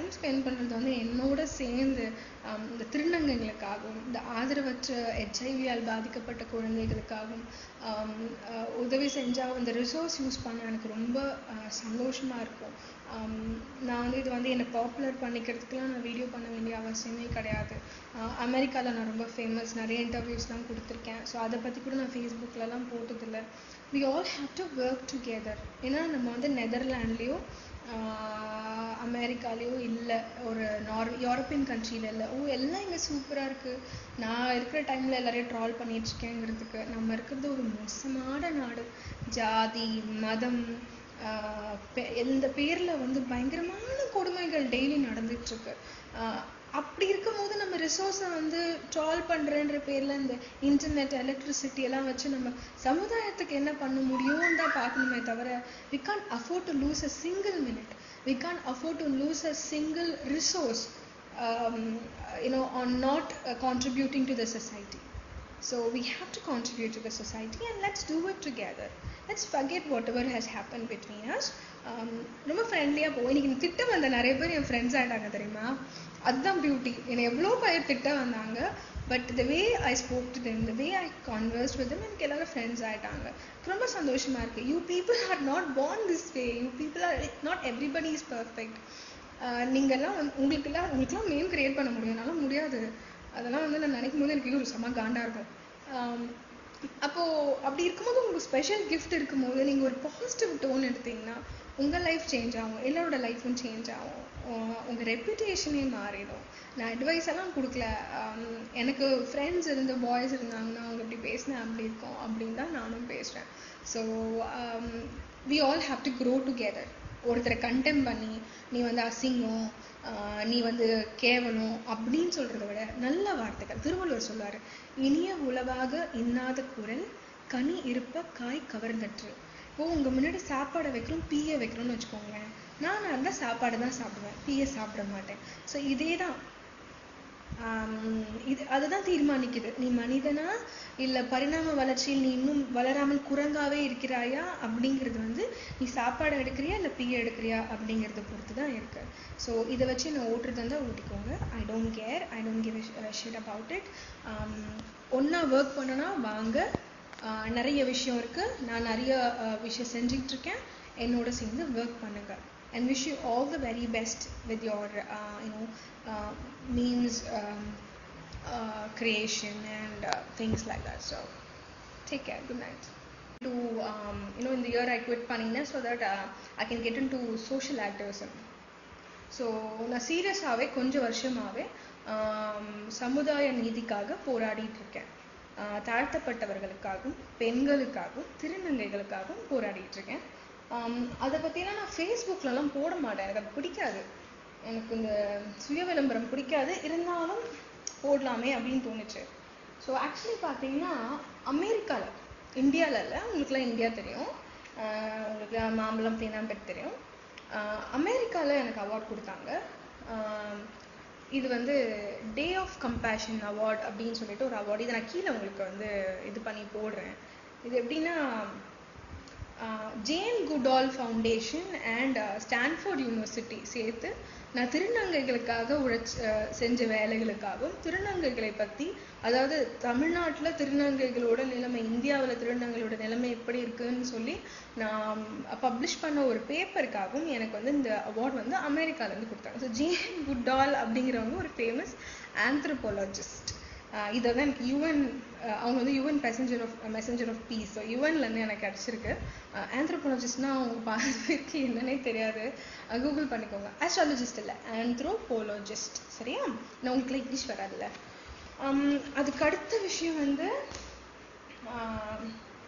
டைம் ஸ்பெண்ட் பண்ணுறது வந்து என்னோட சேர்ந்து ஆம், இந்த திருநங்கைகளுக்காகவும் இந்த ஆதரவற்ற ஹெச்ஐவியால் பாதிக்கப்பட்ட குழந்தைகளுக்காகவும் ஆம், அஹ், உதவி செஞ்சால் அந்த ரிசோர்ஸ் யூஸ் பண்ண எனக்கு ரொம்ப அஹ், சந்தோஷமா இருக்கும் ஆம், நான் வந்து இது வந்து என்னை பாப்புலர் பண்ணிக்கிறதுக்குலாம் நான் வீடியோ பண்ண வேண்டிய அவசியமே கிடையாது அமெரிக்காவில் நான் ரொம்ப ஃபேமஸ் நிறைய இன்டர்வியூஸ்லாம் கொடுத்துருக்கேன் ஸோ அதை பற்றி கூட நான் ஃபேஸ்புக்லலாம் போட்டதில்லை we all have to work together ஏன்னா நம்ம வந்து நெதர்லாண்ட்லேயோ அமெரிக்காலேயோ இல்லை ஒரு நார் யூரோப்பியன் கண்ட்ரியில் இல்லை ஓ எல்லாம் இங்கே சூப்பராக இருக்குது நான் இருக்கிற டைமில் எல்லாரையும் ட்ரால் பண்ணிட்டு இருக்கேங்கிறதுக்கு நம்ம இருக்கிறது ஒரு மோசமான நாடு ஜாதி மதம் ஆஹ் பெ- இந்த பேரில் வந்து பயங்கரமான கொடுமைகள் டெய்லி நடந்துட்டு இருக்கு ஆஹ் அப்படி இருக்கும்போது நம்ம ரிசோர்ஸை வந்து ட்ரால் பண்ணுறேன்ற பேரில் இந்த இன்டர்நெட் எலக்ட்ரிசிட்டி எல்லாம் வச்சு நம்ம சமுதாயத்துக்கு என்ன பண்ண முடியும்னு தான் பார்க்கணுமே தவிர we can't afford to lose a single minute we can't afford to lose a single resource you know on not contributing to the society So we have to contribute to the society and let's do it together. Let's forget whatever has happened between us. Um, ரொம்ப ஃப்ரெண்ட்லியாக போகும் இன்னைக்கு எனக்கு திட்ட வந்த நிறைய பேர் என் friends ஆகிட்டாங்க தெரியுமா அதுதான் பியூட்டி என்னை எவ்வளோ பேர் திட்ட வந்தாங்க but the way I spoke to them the way I converse with them எனக்கு எல்லாரும் ஃப்ரெண்ட்ஸ் ஆகிட்டாங்க ரொம்ப சந்தோஷமா இருக்கு you people are not born this way you people are not everybody is perfect நீங்கள்லாம் வந்து உங்களுக்குலாம் உங்களுக்குலாம் நேம் கிரியேட் பண்ண முடியும் என்னால முடியாது அதெல்லாம் வந்து நான் நினைக்கும் போது எனக்கு ஒரு செம காண்டா இருக்கும் ஆம், அப்போ அப்படி இருக்கும்போது உங்களுக்கு ஸ்பெஷல் கிஃப்ட் இருக்கும்போது நீங்க ஒரு பாசிட்டிவ் டோன் எடுத்தீங்கன்னா உங்க லைஃப் சேஞ்ச் ஆகும் எல்லாரோட லைஃப்பும் சேஞ்ச் ஆகும் உ- உங்க ரெப்புடேஷனே மாறிடும் நான் அட்வைஸ் எல்லாம் கொடுக்கல ஆம், எனக்கு ஃப்ரெண்ட்ஸ் இருந்த பாய்ஸ் இருந்தாங்கன்னா அவங்க இப்படி பேசினேன் அப்படி இருக்கும் அப்படின்னு தான் நானும் பேசுறேன் so we all have to grow together ஒருத்தரை கண்டெம் பண்ணி நீ வந்து அசிங்கம் ஆஹ் நீ வந்து கேவலம் அப்படின்னு சொல்றதை விட நல்ல வார்த்தைகள் திருவள்ளுவர் சொல்லுவாரு இனிய உளவாக இன்னாத குரல் கனி இருப்ப காய் கவர்ந்தற்று இப்போ உங்க முன்னாடி சாப்பாடை வைக்கிறோம் பீயை வைக்கிறோம்னு வச்சுக்கோங்களேன் நான் நல்லா சாப்பாடு தான் சாப்பிடுவேன் பீயை சாப்பிட மாட்டேன் ஸோ இதே தான் ஆம், இது அதுதான் தீர்மானிக்குது நீ மனிதனா இல்ல பரிணாம வளர்ச்சியில் நீ இன்னும் வளராமல் குரங்காவே இருக்கிறாயா அப்படிங்கிறது வந்து நீ சாப்பாடு எடுக்கிறியா இல்ல பீ எடுக்கிறியா அப்படிங்கறத பொறுத்து தான் இருக்கு ஸோ இதை வச்சு நான் ஓட்டுறதா இருந்தா ஓட்டிக்கோங்க I don't care I don't give shit about it ஒண்ணா ஒர்க் பண்ணனா வாங்க ஆஹ் நிறைய விஷயம் இருக்கு நான் நிறைய ஆஹ் விஷயம் செஞ்சுட்டு இருக்கேன் என்னோட சேர்ந்து ஒர்க் பண்ணுங்க and wish you all the very best with your uh, you know uh, means um, uh, creation and uh, things like that so take care good night to um, you know in the year i quit பண்ணினேன் so that uh, i can get into social activism so நான் சீரியஸாகவே கொஞ்சம் வருஷமாவே ஆம், சமுதாய நீதிக்காக போராடிட்டு இருக்கேன் ஆஹ் தாழ்த்தப்பட்டவர்களுக்காகவும் பெண்களுக்காகவும் திருநங்கைகளுக்காகவும் போராடிட்டு இருக்கேன் ஆம், அதை பற்றிலாம் நான் ஃபேஸ்புக்லலாம் போட மாட்டேன் எனக்கு அது பிடிக்காது எனக்கு இந்த சுய விளம்பரம் பிடிக்காது இருந்தாலும் போடலாமே அப்படின்னு தோணுச்சு ஸோ ஆக்சுவலி பார்த்தீங்கன்னா அமெரிக்காவில் இந்தியாவில் இல்லை உங்களுக்குலாம் இந்தியா தெரியும் ஆஹ் உங்களுக்குலாம் மாம்பழம் தேனாம்பேட் தெரியும் அமெரிக்காவில் எனக்கு அவார்ட் கொடுத்தாங்க ஆஹ் இது வந்து டே ஆஃப் கம்பேஷன் அவார்ட் அப்படின்னு சொல்லிட்டு ஒரு அவார்டு இதை நான் கீழே உங்களுக்கு வந்து இது பண்ணி போடுறேன் இது எப்படின்னா Jane Goodall Foundation and Stanford University சேர்த்து நான் திருநங்கைகளுக்காக உழைச்ச அஹ் செஞ்ச வேலைகளுக்காகவும் திருநங்கைகளை பத்தி அதாவது தமிழ்நாட்டுல திருநங்கைகளோட நிலைமை இந்தியாவுல திருநங்கைகளோட நிலைமை எப்படி இருக்குன்னு சொல்லி நான் பப்ளிஷ் பண்ண ஒரு பேப்பருக்காகவும் எனக்கு வந்து இந்த அவார்ட் வந்து அமெரிக்கால இருந்து கொடுத்தாங்க ஸோ ஜேன் குடால் அப்படிங்கிறவங்க ஒரு ஃபேமஸ் ஆந்த்ரோபாலஜிஸ்ட் இதை தான் எனக்கு யுஎன் அவங்க வந்து UN messenger of messenger of peace so யுஎன்லேருந்து எனக்கு கிடச்சிருக்கு ஆந்த்ரோபாலஜிஸ்ட்னா அவங்க பாதி பேருக்கு என்னன்னே தெரியாது கூகுள் பண்ணிக்கோங்க ஆஸ்ட்ராலஜிஸ்ட் இல்லை ஆந்த்ரோபோலஜிஸ்ட் சரியா நான் உங்களுக்கு இங்கிலீஷ் வராதுல்ல Um, அதுக்கு அடுத்த விஷயம் வந்து ஆம்,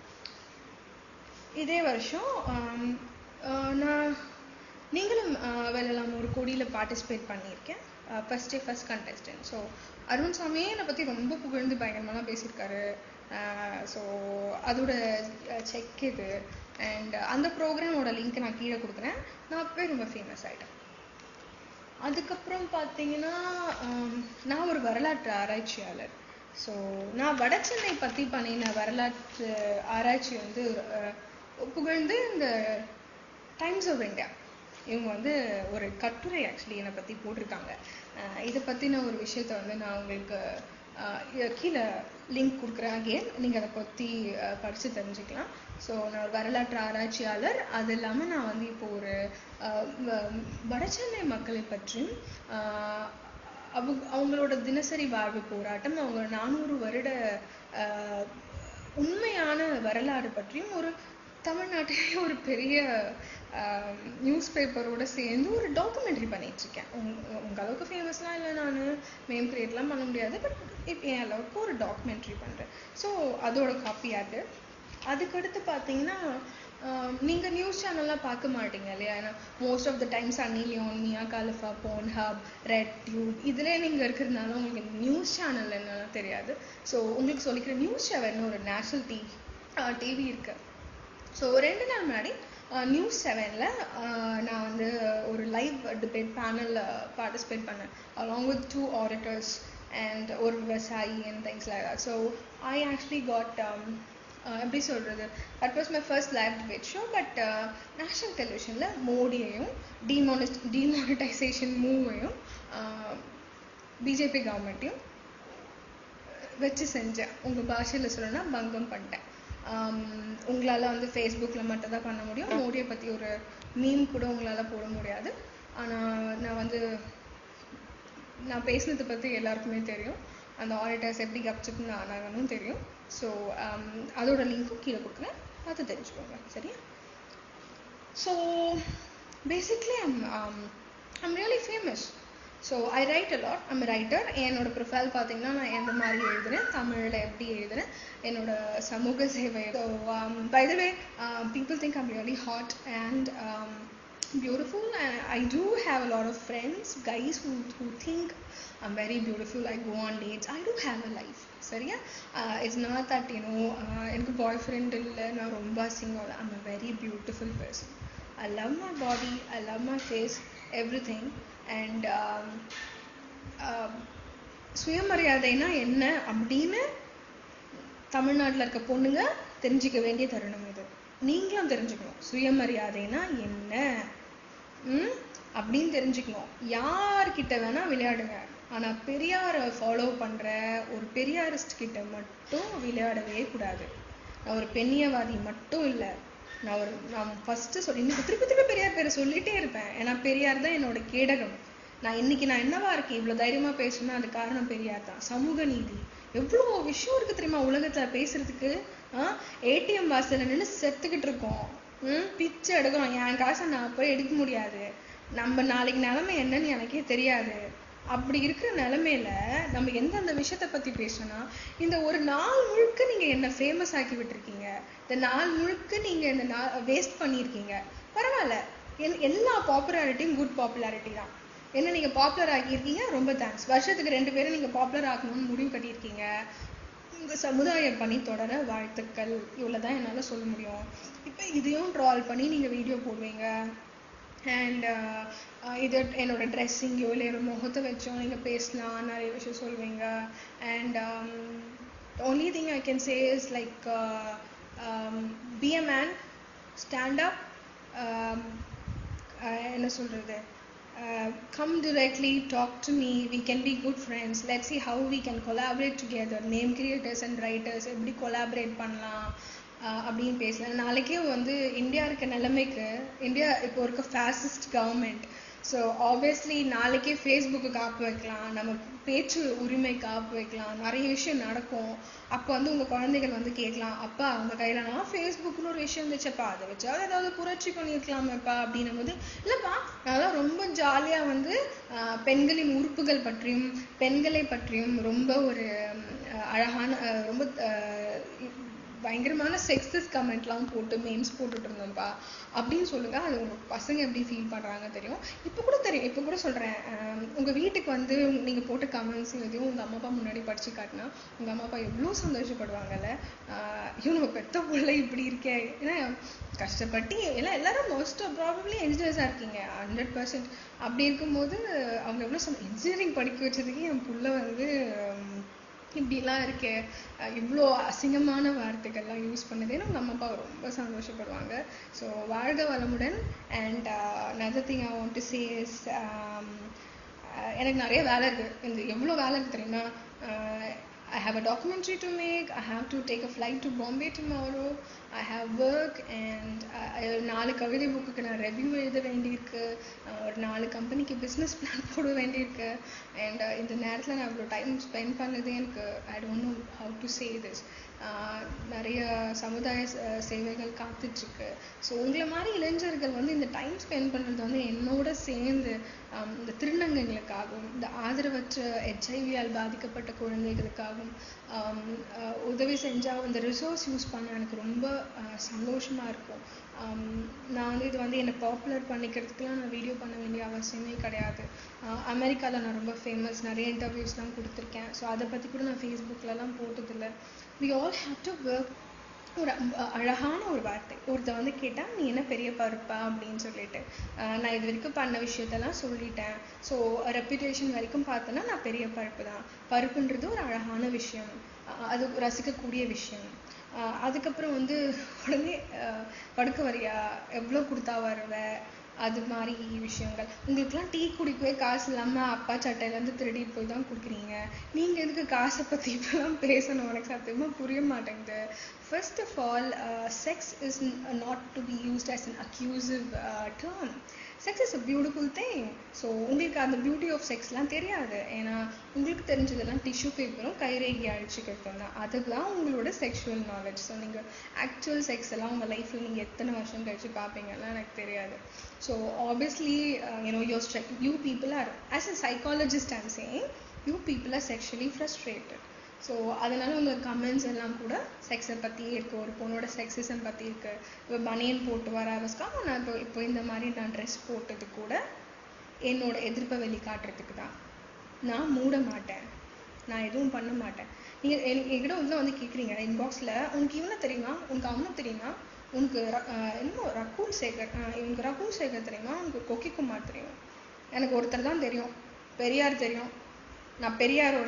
இதே வருஷம் ஆம், ஆஹ் நான் நீங்களும் ஆஹ் வெல்லலாம் ஒரு கோடியில் பார்ட்டிசிபேட் பண்ணியிருக்கேன் first day first contestant so Arun சாமியே என்னை பற்றி ரொம்ப புகழ்ந்து பயங்கரமாக பேசியிருக்காரு ஸோ அதோட செக் இது அண்ட் அந்த ப்ரோக்ராமோட லிங்க் நான் கீழே கொடுக்குறேன் நான் அப்பவே ரொம்ப ஃபேமஸ் ஆயிட்டேன் அதுக்கப்புறம் பார்த்தீங்கன்னா ஆம், நான் ஒரு வரலாற்று ஆராய்ச்சியாளர் ஸோ நான் வடசென்னை பற்றி பண்ணின வரலாற்று ஆராய்ச்சி வந்து அஹ், புகழ்ந்து இந்த டைம்ஸ் ஆஃப் இந்தியா இவங்க வந்து ஒரு கட்டுரை ஆக்சுவலி என்னை பற்றி போட்டிருக்காங்க அஹ் இதை பற்றின ஒரு விஷயத்த வந்து நான் உங்களுக்கு அஹ் இ- கீழே லிங்க் கொடுக்குறேன் அகெயின் நீங்கள் அதை பற்றி படித்து தெரிஞ்சுக்கலாம் ஸோ நான் ஒரு வரலாற்று ஆராய்ச்சியாளர் அது இல்லாமல் நான் வந்து இப்போ ஒரு அஹ், வ- வடசென்னை மக்களை பற்றியும் அஹ், அவங்க அவங்களோட தினசரி வாழ்வு போராட்டம் அவங்க நானூறு வருட அஹ், உண்மையான வரலாறு பற்றியும் ஒரு தமிழ்நாட்டிலே ஒரு பெரிய நியூஸ் பேப்பரோட சேர்ந்து ஒரு டாக்குமெண்ட்ரி பண்ணிட்டு இருக்கேன் உங்க உங்க அளவுக்கு ஃபேமஸ்லாம் இல்லை நான் மேம் கிரியேட்லாம் பண்ண முடியாது பட் இப்போ என் அளவுக்கு ஒரு டாக்குமெண்ட்ரி பண்ணுறேன் ஸோ அதோட காப்பி அது அதுக்கடுத்து பார்த்தீங்கன்னா ஆஹ் நீங்க நியூஸ் சேனல்லாம் பார்க்க மாட்டீங்க இல்லையா ஏன்னா most of the time Sunny Leone Mia Khalifa Pornhub RedTube இதுல நீங்க இருக்கிறதுனால உங்களுக்கு நியூஸ் சேனல் என்னன்னு தெரியாது ஸோ உங்களுக்கு சொல்லிக்கிற நியூஸ் செவன் ஒரு நேஷனல் டிவி டிவி இருக்கு ஸோ ரெண்டு நாள் முன்னாடி நியூஸ் செவனில் நான் வந்து ஒரு லைவ் டிபேட் பேனலில் பார்ட்டிசிபேட் பண்ணேன் along with two auditors and ஒரு விவசாயி and things like that so I actually got எப்படி சொல்கிறது that was my first live debate show but national டெலிவிஷனில் மோடியையும் டிமானிஸ் டிமானிட்டைசேஷன் மூவையும் பிஜேபி கவர்மெண்ட்டையும் வச்சு செஞ்சேன் உங்கள் பாஷையில் சொல்லணும்னா பங்கம் பண்ணிட்டேன் உங்களால் வந்து ஃபேஸ்புக்கில் மட்டும் தான் பண்ண முடியும் மோடியை பற்றி ஒரு மீம் கூட உங்களால் போட முடியாது ஆனால் நான் வந்து நான் பேசினதை பற்றி எல்லாருக்குமே தெரியும் அந்த ஆடிட்டர்ஸ் எப்படி கப்சிப்னு ஆனாங்கன்னு தெரியும் ஸோ அதோட லிங்க்கும் கீழே கொடுக்குறேன் பார்த்து தெரிஞ்சுக்கோங்க சரியா so basically I'm I'm really famous so I write a lot I'm writer என்னோட ப்ரொஃபைல் பார்த்தீங்கன்னா நான் எந்த மாதிரி எழுதுறேன் தமிழில் எப்படி எழுதுறேன் என்னோட சமூக சேவை so by the way people think I'm really hot and beautiful and I do have a lot of friends guys who, who think I'm very beautiful I go on dates I do have a life சரியா it's not that you know எனக்கு boyfriend இல்லை நான் ரொம்ப single I'm a very beautiful person I love my body I love my face everything and சுயமரியாதைனா என்ன அப்படின்னு தமிழ்நாட்டில் இருக்க பொண்ணுங்க தெரிஞ்சுக்க வேண்டிய தருணம் இது நீங்களும் தெரிஞ்சுக்கணும் சுயமரியாதைனா என்ன ம் அப்படின்னு தெரிஞ்சுக்கணும் யார்கிட்ட வேணா விளையாடுங்க ஆனா பெரியாரை ஃபாலோ பண்ற ஒரு பெரியாரிஸ்ட் கிட்ட மட்டும் விளையாடவே கூடாது நான் ஒரு பெண்ணியவாதி மட்டும் இல்லை நான் ஒரு நான் ஃபர்ஸ்ட் சொல்லி இன்னைக்கு திருப்பி திருப்பி பெரியார் பேரை சொல்லிட்டே இருப்பேன் ஏன்னா பெரியார் தான் என்னோட கேடகம் நான் இன்னைக்கு நான் என்னவா இருக்கேன் இவ்வளவு தைரியமா பேசணும்னா அது காரணம் பெரியார் தான் சமூக நீதி எவ்வளோ விஷயம் இருக்கு தெரியுமா உலகத்துல பேசுறதுக்கு ஆஹ் ஏடிஎம் வாசல்ல நின்று செத்துக்கிட்டு இருக்கோம் ம் பிச்சை எடுக்கிறோம் என் காசை நான் போய் எடுக்க முடியாது நம்ம நாளைக்கு நிலைமை என்னன்னு எனக்கே தெரியாது அப்படி இருக்கிற நிலைமையில நம்ம எந்தெந்த விஷயத்த பத்தி பேசணும்னா இந்த ஒரு நாள் முழுக்க நீங்க என்ன ஃபேமஸ் ஆக்கி விட்டுருக்கீங்க இந்த நாள் முழுக்க நீங்க இந்த நாள் வேஸ்ட் பண்ணியிருக்கீங்க பரவாயில்ல எல் எல்லா பாப்புலாரிட்டியும் குட் பாப்புலாரிட்டி தான் என்ன நீங்க பாப்புலர் ஆக்கியிருக்கீங்க ரொம்ப தேங்க்ஸ் வருஷத்துக்கு ரெண்டு பேரும் நீங்க பாப்புலர் ஆக்கணும்னு முடிவு கட்டியிருக்கீங்க உங்க சமுதாய பணி தொடர வாழ்த்துக்கள் இவ்வளவுதான் என்னால சொல்ல முடியும் இப்போ இதையும் ட்ரால் பண்ணி நீங்க வீடியோ போடுவீங்க அண்ட் இது என்னோட ட்ரெஸ்ஸிங்கோ இல்லை என்னோட முகத்தை வச்சோ நீங்க பேசலாம் நிறைய விஷயம் சொல்வீங்க and only thing I can say is like uh, um, be a man stand up um, uh, என்ன சொல்றது uh, come directly talk to me we can be good friends let's see how we can collaborate together name creators and writers எப்படி collaborate பண்ணலாம் uh, அப்படின்னு பேசலாம் நாளைக்கே வந்து India இருக்க நிலைமைக்கு இந்தியா இப்போ இருக்க ஃபேசிஸ்ட் கவர்மெண்ட் ஸோ ஆப்வியஸ்லி நாளைக்கே ஃபேஸ்புக்கு காப்பு வைக்கலாம் நம்ம பேச்சு உரிமை காப்பு வைக்கலாம் நிறைய விஷயம் நடக்கும் அப்போ வந்து உங்க குழந்தைகள் வந்து கேட்கலாம் அப்பா அவங்க கையில நான் ஃபேஸ்புக்னு ஒரு விஷயம் இருந்துச்சப்பா அதை வச்சா ஏதாவது புரட்சி பண்ணியிருக்கலாமேப்பா அப்படின்னும் போது இல்லப்பா நான் ரொம்ப ஜாலியா வந்து ஆஹ், பெண்களின் உறுப்புகள் பற்றியும் பெண்களை பற்றியும் ரொம்ப ஒரு ஆஹ், அழகான ஆஹ், ரொம்ப ஆஹ், பயங்கரமான செக்ஸஸ் கமெண்ட்லாம் போட்டு மீம்ஸ் போட்டுட்டு இருந்தோம்ப்பா அப்படின்னு சொல்லுங்க அது உங்க பசங்க எப்படி ஃபீல் பண்றாங்க தெரியும் இப்போ கூட தெரியும் இப்போ கூட சொல்றேன் ஆஹ் உங்க வீட்டுக்கு வந்து நீங்க போட்ட கமெண்ட்ஸ் எதையும் உங்க அம்மா அப்பா முன்னாடி படிச்சு காட்டினா உங்க அம்மா அப்பா எவ்வளவு சந்தோஷப்படுவாங்கல்ல ஆஹ் ஐயோ நம்ம பெத்த பிள்ளை இப்படி இருக்கே ஏன்னா கஷ்டப்பட்டு எல்லாம் எல்லாரும் மோஸ்ட் ப்ராபப்ளி என்ஜினியர்ஸாக இருக்கீங்க ஹண்ட்ரட் பர்சன்ட் அப்படி இருக்கும்போது அவங்க எவ்வளோ இன்ஜினியரிங் படிக்க வச்சதுக்கு என் புள்ள வந்து உம், இப்படிலாம் இருக்கே அஹ் இவ்வளோ அசிங்கமான வார்த்தைகள்லாம் யூஸ் பண்ணதேன்னு உங்கள் அம்மா அப்பா ரொம்ப சந்தோஷப்படுவாங்க ஸோ வாழ்க வளமுடன் and another thing I want to say is எனக்கு நிறைய வேலை இருக்கு இந்த எவ்வளோ வேலை இருக்கு தெரியுமா I have a documentary to make I have to take a flight to Bombay tomorrow I have work and நாலு கவிதை புக்குக்கு நான் ரெவ்யூ எழுத வேண்டியிருக்கு அஹ் ஒரு நாலு கம்பெனிக்கு பிஸ்னஸ் பிளான் போட வேண்டியிருக்கு அண்ட் இந்த நேரத்தில் நான் இவ்வளோ டைம் ஸ்பெண்ட் பண்ணது எனக்கு I don't know how to say this நிறைய சமுதாய ச- சேவைகள் காத்துட்ருக்கு ஸோ உங்களை மாதிரி இளைஞர்கள் வந்து இந்த டைம் ஸ்பெண்ட் பண்ணுறது வந்து என்னோட சேர்ந்து ஆம், இந்த திருநங்கைகளுக்காகவும் இந்த ஆதரவற்ற ஹெச்ஐவியால் பாதிக்கப்பட்ட குழந்தைகளுக்காகவும் ஆம், அஹ், உதவி செஞ்சால் இந்த ரிசோர்ஸ் யூஸ் பண்ண எனக்கு ரொம்ப அஹ், சந்தோஷமா இருக்கும் ஆம், நான் வந்து இது வந்து என்னை பாப்புலர் பண்ணிக்கிறதுக்குலாம் நான் வீடியோ பண்ண வேண்டிய அவசியமே கிடையாது அமெரிக்காவில் நான் ரொம்ப ஃபேமஸ் நிறைய இன்டர்வியூஸ்லாம் கொடுத்துருக்கேன் ஸோ அதை பற்றி கூட நான் ஃபேஸ்புக்லலாம் போட்டதில்லை we all have to work ஒரு அ- அழகான ஒரு வார்த்தை ஒருத்தன் வந்து கேட்டா நீ என்ன பெரிய பருப்பா அப்படின்னு சொல்லிட்டு ஆஹ் நான் இது வரைக்கும் பண்ண விஷயத்தெல்லாம் சொல்லிட்டேன் ஸோ ரெப்யூட்டேஷன் வரைக்கும் பார்த்தோன்னா நான் பெரிய பருப்பு தான் பருப்புன்றது ஒரு அழகான விஷயம் அஹ் அது ரசிக்கக்கூடிய விஷயம் ஆஹ் அதுக்கப்புறம் வந்து உடனே ஆஹ் படுக்க வரியா எவ்வளோ கொடுத்தா வருவ அது மாதிரி விஷயங்கள் உங்களுக்குலாம் டீ குடிக்கவே காசு இல்லாம அப்பா சட்டையிலேருந்து திருடிட்டு போய் தான் குடிக்கிறீங்க நீங்க எதுக்கு காசை பத்தி இப்பெல்லாம் பேசணும் எனக்கு சத்தியமா புரிய மாட்டேங்குது first of all sex is not to be used as an accusive term sex is a beautiful thing so உங்களுக்கு அந்த பியூட்டி ஆஃப் செக்ஸ்லாம் தெரியாது ஏன்னா உங்களுக்கு தெரிஞ்சதெல்லாம் டிஷ்யூ பேப்பரும் கைரேகி அழிச்சுக்கிறதும் தான் அதுதான் உங்களோட செக்ஷுவல் நாலேஜ் ஸோ நீங்கள் ஆக்சுவல் செக்ஸ் எல்லாம் உங்கள் லைஃப்பில் நீங்கள் எத்தனை வருஷம் கழிச்சு பார்ப்பீங்கலாம் எனக்கு தெரியாது ஸோ ஆப்வியஸ்லி யூனோ யோர் ஸ்ட்ரெக் you people are as a psychologist I'm saying you people are sexually frustrated so அதனால உங்க கமெண்ட்ஸ் எல்லாம் கூட செக்ஸை பற்றியே இருக்கு ஒரு பொண்ணோட செக்ஸிசம் பற்றி இருக்கு இப்போ பனியன் போட்டு வர அவஸ்கா நான் இப்போ இப்போ இந்த மாதிரி நான் ட்ரெஸ் போட்டது கூட என்னோட எதிர்ப்பை வெளிக்காட்டுறதுக்கு தான் நான் மூட மாட்டேன் நான் எதுவும் பண்ண மாட்டேன் நீங்க என்- என்கிட்ட வந்து வந்து கேட்குறீங்க இன்பாக்ஸில் உனக்கு இவனை தெரியுமா உனக்கு அவனை தெரியுமா உனக்கு ர- ஆஹ் என்னமோ ரகுல் சேகர் ஆஹ் இவனுக்கு ரகுல் சேகர் தெரியுமா உனக்கு கொக்கி குமார் தெரியும் எனக்கு ஒருத்தர் தான் தெரியும் பெரியார் தெரியும் நான் பெரியாரோட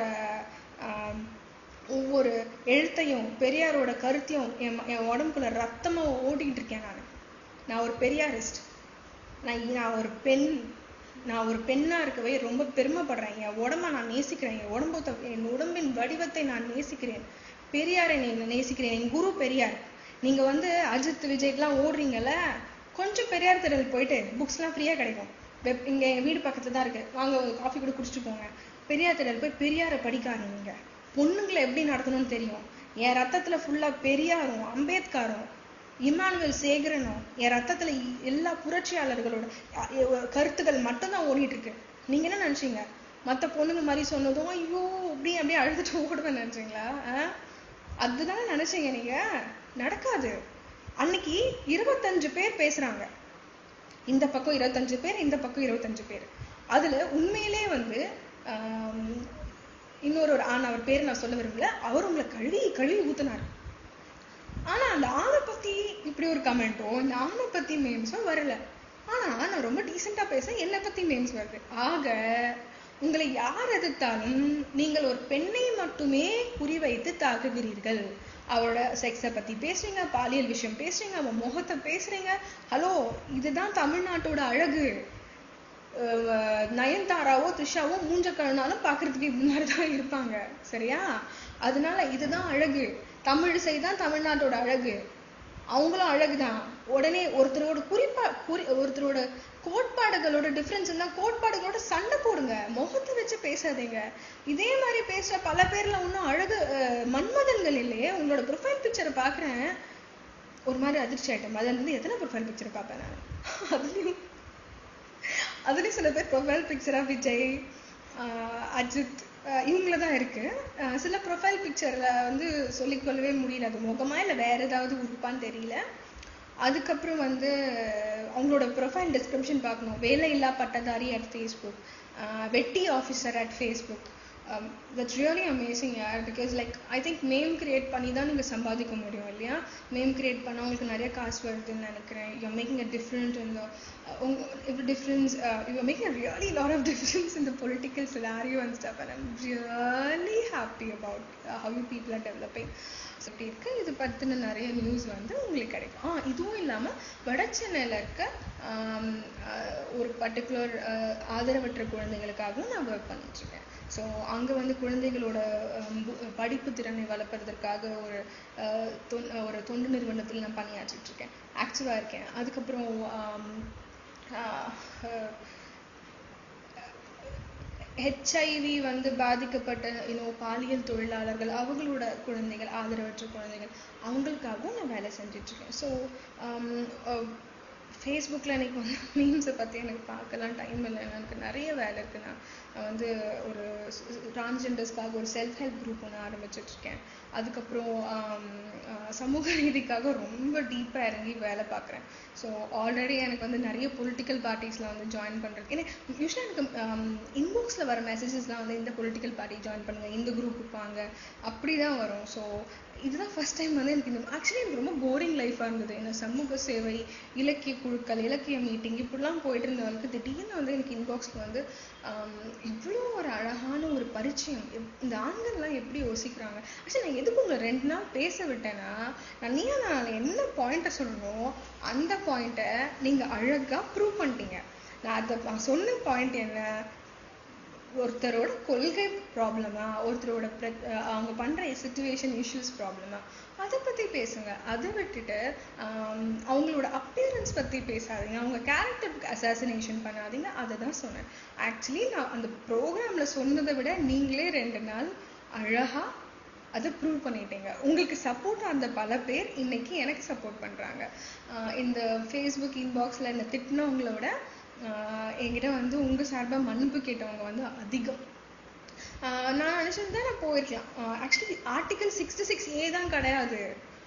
ஆம், ஒவ்வொரு எழுத்தையும் பெரியாரோட கருத்தையும் என் ம- என் உடம்புக்குள்ள ரத்தமா ஓட்டிக்கிட்டு இருக்கேன் நான் நான் ஒரு பெரியாரிஸ்ட் நான் இ- நான் ஒரு பெண் நான் ஒரு பெண்ணா இருக்கவே ரொம்ப பெருமைப்படுறேன் என் உடம்ப நான் நேசிக்கிறேன் என் உடம்பு த- என் உடம்பின் வடிவத்தை நான் நேசிக்கிறேன் பெரியாரை நான் நேசிக்கிறேன் என் குரு பெரியார் நீங்க வந்து அஜித் விஜய்க்குலாம் ஓடுறீங்கல்ல கொஞ்சம் பெரியார் திடல் போயிட்டு புக்ஸ்லாம் ஃப்ரீயா கிடைக்கும் வெப் இங்க என் வீடு பக்கத்துல தான் இருக்கு வாங்க காஃபி கூட குடிச்சிட்டு போங்க பெரியார் திடல் போய் பெரியாரை படிக்க ஆரம்பிங்க பொண்ணுங்களை எப்படி நடத்தணும்னு தெரியும் என் ரத்தத்துல ஃபுல்லா பெரியாரும் அம்பேத்கரும் இமானுவேல் சேகரனும் என் ரத்தத்துல இ- எல்லா புரட்சியாளர்களோட அ- எ- கருத்துக்கள் மட்டும்தான் ஓடிட்டு இருக்கு நீங்க என்ன நினைச்சீங்க மத்த பொண்ணுங்க மாதிரி சொன்னதும் ஐயோ அப்படி அப்படியே அழுதுட்டு ஓடுவேன் நினைச்சீங்களா ஆ? அதுதானே நினைச்சீங்க நீங்க நடக்காது அன்னைக்கு இருபத்தஞ்சு பேர் பேசுறாங்க இந்த பக்கம் இருபத்தஞ்சு பேர் இந்த பக்கம் இருபத்தஞ்சு பேர் அதுல உண்மையிலே வந்து ஆம், இன்னொரு ஒரு ஆண் அவர் பேர் நான் சொல்ல விரும்பல அவர் உங்களை கழுவி கழுவி ஊத்துனாரு ஆனா அந்த ஆணை பத்தி இப்படி ஒரு கமெண்ட்டோ இந்த ஆணை பத்தி மேம்ஸோ வரல ஆனா நான் ரொம்ப டீசெண்டா பேச என்னை பத்தி மேம்ஸ் வருது ஆக உங்களை யார் எதிர்த்தாலும் நீங்கள் ஒரு பெண்ணை மட்டுமே குறிவைத்து தாக்குகிறீர்கள் அவரோட செக்ஸை பத்தி பேசுறீங்க பாலியல் விஷயம் பேசுறீங்க அவன் முகத்தை பேசுறீங்க ஹலோ இதுதான் தமிழ்நாட்டோட அழகு அஹ் நயன்தாராவோ த்ரிஷாவோ மூஞ்ச கழுனாலும் பார்க்கிறதுக்கு இந்த மாதிரி தான் இருப்பாங்க சரியா அதனால இதுதான் அழகு தமிழிசை தான் தமிழ்நாட்டோட அழகு அவங்களும் அழகுதான் உடனே ஒருத்தரோட குறிப்பா குறி ஒருத்தரோட கோட்பாடுகளோட டிஃப்ரென்ஸ் இருந்தா கோட்பாடுகளோட சண்டை போடுங்க முகத்தை வச்சு பேசாதீங்க இதே மாதிரி பேசுற பல பேர்ல இன்னும் அழகு அஹ், மன்மதன்கள் இல்லையே உங்களோட ப்ரொஃபைல் பிக்சரை பாக்குறேன் ஒரு மாதிரி அதிர்ச்சி ஆயிட்டேன் அதுல இருந்து எத்தனை ப்ரொஃபைல் பிக்சர் பார்ப்பேன் நான் அதுலயும் அதுலயும் சில பேர் ப்ரொஃபைல் பிக்சரா விஜய் ஆஹ் அஜித் ஆஹ் இவங்கள தான் இருக்கு ஆஹ் சில ப்ரொஃபைல் பிக்சர்ல வந்து சொல்லிக்கொள்ளவே முடியல அது முகமா இல்ல வேற ஏதாவது உறுப்பான்னு தெரியல அதுக்கப்புறம் வந்து அவங்களோட ப்ரொஃபைல் டிஸ்கிரிப்ஷன் பார்க்கணும் வேலையில்லா பட்டதாரி அட் ஃபேஸ்புக் வெட்டி officer at Facebook that's really amazing யார் because like I think ma'am create பண்ணி தான் நீங்கள் சம்பாதிக்க முடியும் இல்லையா மேம் கிரியேட் பண்ண உங்களுக்கு நிறைய காசு வருதுன்னு நினைக்கிறேன் யூ மேக்கிங் அ டிஃப்ரெண்ட் இந்த உங்க இப்போ difference you making a really lot of difference இந்த political scenario and stuff and I'm really happy about how you people are developing அப்படி இருக்கு இது பற்றின நிறைய நியூஸ் வந்து உங்களுக்கு கிடைக்கும் ஆ இதுவும் இல்லாமல் வட சென்னையில் இருக்க ஒரு பர்டிகுலர் ஆதரவற்ற குழந்தைகளுக்காகவும் நான் ஒர்க் பண்ணிட்டுருக்கேன் ஸோ அங்கே வந்து குழந்தைகளோட படிப்பு திறனை வளர்ப்பதற்காக ஒரு ஒரு தொண்டு நிறுவனத்தில் நான் பணியாற்றிட்டு இருக்கேன் ஆக்டிவாக இருக்கேன் அதுக்கப்புறம் ஹெச்ஐவி வந்து பாதிக்கப்பட்ட இன்னும் பாலியல் தொழிலாளர்கள் அவங்களோட குழந்தைகள் ஆதரவற்ற குழந்தைகள் அவங்களுக்காகவும் நான் வேலை செஞ்சிட்ருக்கேன் ஸோ ஃபேஸ்புக்கில் எனக்கு வந்து மீம்ஸை பற்றி எனக்கு பார்க்கலாம் டைம் இல்லை எனக்கு நிறைய வேலை இருக்குது நான் வந்து ஒரு டிரான்ஸ்ஜெண்டர்ஸ்க்காக ஒரு செல்ஃப் ஹெல்ப் குரூப் ஒன்று ஆரம்பிச்சிட்ருக்கேன் அதுக்கப்புறம் சமூக நீதிக்காக ரொம்ப டீப்பாக இறங்கி வேலை பார்க்குறேன் ஸோ ஆல்ரெடி எனக்கு வந்து நிறைய பொலிட்டிக்கல் பார்ட்டிஸில் வந்து ஜாயின் பண்ணுறது ஏன்னா யூஸ்வலாக எனக்கு இன்பாக்ஸில் வர மெசேஜஸ்லாம் வந்து இந்த பொலிட்டிக்கல் பார்ட்டி ஜாயின் பண்ணுங்கள் இந்த குரூப் வாங்க அப்படி தான் வரும் ஸோ இதுதான் ஃபஸ்ட் டைம் வந்து எனக்கு இந்த ஆக்சுவலி எனக்கு ரொம்ப போரிங் லைஃபாக இருந்தது ஏன்னா சமூக சேவை இலக்கிய குழுக்கள் இலக்கிய மீட்டிங் இப்படிலாம் போயிட்டு இருந்தவங்களுக்கு திடீர்னு வந்து எனக்கு இன்பாக்ஸில் வந்து இவ்வளோ ஒரு அழகான ஒரு பரிச்சயம் இந்த ஆண்கள்லாம் எப்படி யோசிக்கிறாங்க ஆக்சுவலி நான் எதுக்கு உங்களை ரெண்டு நாள் பேச விட்டேன்னா நான் நீ நான் என்ன பாயிண்ட்டை சொல்லணும் அந்த பாயிண்ட்டை நீங்கள் அழகாக ப்ரூவ் பண்ணிட்டீங்க நான் அதை நான் சொன்ன பாயிண்ட் என்ன ஒருத்தரோட கொள்கை ப்ராப்ளமா ஒருத்தரோட அவங்க பண்ணுற சுச்சுவேஷன் இஷ்யூஸ் ப்ராப்ளமா அதை பற்றி பேசுங்க அதை விட்டுட்டு அவங்களோட அப்பியரன்ஸ் பற்றி பேசாதீங்க அவங்க கேரக்டர் அசாசினேஷன் பண்ணாதீங்க அதை தான் சொன்னேன் ஆக்சுவலி நான் அந்த ப்ரோக்ராமில் சொன்னதை விட நீங்களே ரெண்டு நாள் அழகாக அதை ப்ரூவ் பண்ணிட்டீங்க உங்களுக்கு சப்போர்ட் அந்த பல பேர் இன்னைக்கு எனக்கு சப்போர்ட் பண்ணுறாங்க இந்த ஃபேஸ்புக் இன்பாக்ஸில் என்னை திட்டினவங்களோட என்கிட்ட வந்து உங்கள் சார்பாக மன்னிப்பு கேட்டவங்க வந்து அதிகம் நான் நினச்சிருந்தா நான் போயிருக்கலாம் actually article sixty six A தான் கிடையாது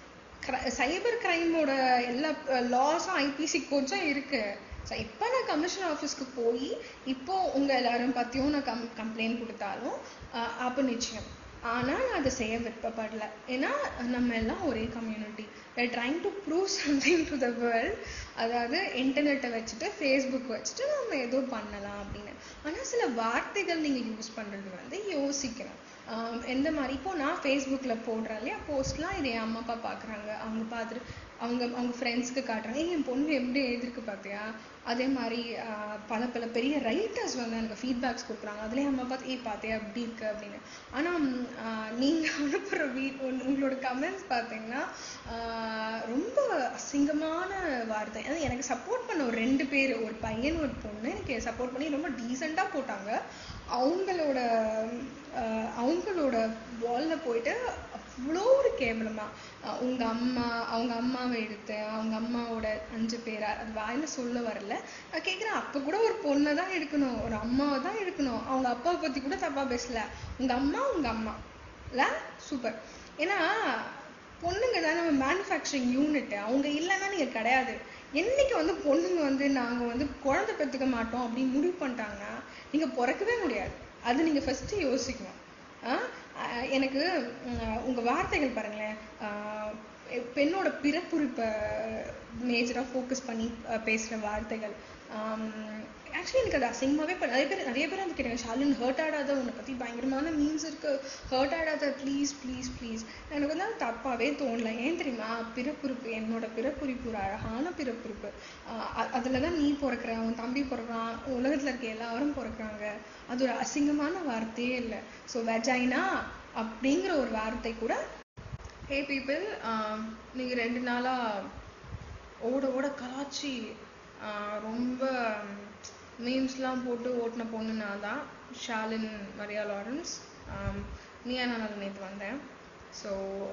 சைபர் கிரைமோட எல்லா லாஸும் ஐபிசி கோட்ஸும் இருக்கு ஸோ இப்போ நான் கமிஷன் ஆஃபீஸ்க்கு போய் இப்போ உங்கள் எல்லாரும் பற்றியும் நான் கம் கம்ப்ளைண்ட் கொடுத்தாலும் அப்போ நிச்சயம் ஆனால் நான் அதை செய்ய விருப்பப்படல ஏன்னா நம்ம எல்லாம் ஒரே community trying to prove something to the world அதாவது இன்டர்நெட்டை வச்சுட்டு ஃபேஸ்புக் வச்சுட்டு நம்ம ஏதோ பண்ணலாம் அப்படின்னு ஆனால் சில வார்த்தைகள் நீங்கள் யூஸ் பண்ணுறது வந்து யோசிக்கணும் எந்த மாதிரி இப்போ நான் ஃபேஸ்புக்கில் போடுறேன் இல்லையா போஸ்ட்லாம் இதை என் அம்மா அப்பா பார்க்குறாங்க அவங்க பார்த்துட்டு அவங்க அவங்க ஃப்ரெண்ட்ஸ்க்கு காட்டுறாங்க ஏய் என் பொண்ணு எப்படி எழுதிருக்கு பார்த்தியா அதே மாதிரி பல பல பெரிய ரைட்டர்ஸ் வந்து எனக்கு ஃபீட்பேக்ஸ் கொடுக்குறாங்க அதுலேயே அம்மா பார்த்து ஏய் பார்த்தியா அப்படி இருக்கு அப்படின்னு ஆனால் நீங்கள் அனுப்புகிற வீ உங்களோட கமெண்ட்ஸ் பார்த்தீங்கன்னா ரொம்ப அசிங்கமான வார்த்தை அதாவது எனக்கு சப்போர்ட் பண்ண ஒரு ரெண்டு பேர் ஒரு பையன் ஒரு பொண்ணு எனக்கு சப்போர்ட் பண்ணி ரொம்ப டீசெண்டாக போட்டாங்க அவங்களோட அவங்களோட வாலில் போயிட்டு அவ்வளோ ஒரு கேவலமாக உங்கள் அம்மா அவங்க அம்மாவை எடுத்து அவங்க அம்மாவோட அஞ்சு பேரா அது வாயில் சொல்ல வரல நான் கேட்குறேன் அப்போ கூட ஒரு பொண்ணை தான் எடுக்கணும் ஒரு அம்மாவை தான் எடுக்கணும் அவங்க அப்பாவை பற்றி கூட தப்பாக பேசல உங்கள் அம்மா உங்கள் அம்மா இல்லை சூப்பர் ஏன்னா பொண்ணுங்க தான் நம்ம மேனுஃபேக்சரிங் யூனிட் அவங்க இல்லைன்னா நீங்கள் கிடையாது என்னைக்கு வந்து பொண்ணுங்க வந்து நாங்கள் வந்து குழந்தை பெற்றுக்க மாட்டோம் அப்படின்னு முடிவு பண்ணிட்டாங்கன்னா நீங்கள் பிறக்கவே முடியாது அது நீங்கள் ஃபஸ்ட்டு யோசிக்கணும் எனக்கு உங்கள் வார்த்தைகள் பாருங்களேன் பெண்ணோட பிறப்புரிப்பை மேஜராக ஃபோக்கஸ் பண்ணி பேசுகிற வார்த்தைகள் ஆக்சுவலி எனக்கு அது அசிங்கமாகவே இப்போ நிறைய பேர் நிறைய பேர் வந்து கேட்டாங்க ஷாலின் ஹர்ட் ஆடாத உன்னை பற்றி பயங்கரமான மீன்ஸ் இருக்கு ஹர்ட் ஆடாத ப்ளீஸ் ப்ளீஸ் ப்ளீஸ் எனக்கு வந்து அது தப்பாகவே தோணல ஏன் தெரியுமா பிறப்புறுப்பு என்னோட பிறப்புரிப்பு ஒரு அழகான பிறப்புறுப்பு அதில் தான் நீ பிறக்கிற உன் தம்பி பிறக்கிறான் உலகத்தில் இருக்க எல்லாரும் பிறக்கிறாங்க அது ஒரு அசிங்கமான வார்த்தையே இல்லை ஸோ வெஜைனா அப்படிங்கிற ஒரு வார்த்தை கூட ஹே பீப்புள் நீங்கள் ரெண்டு நாளாக ஓட ஓட கலாச்சி ரொம்ப மீம்ஸ்லாம் போட்டு ஓட்டின பொண்ணு நான் தான் ஷாலின் மரியா லாரன்ஸ் நீயா நான் நேற்று வந்தேன் ஸோ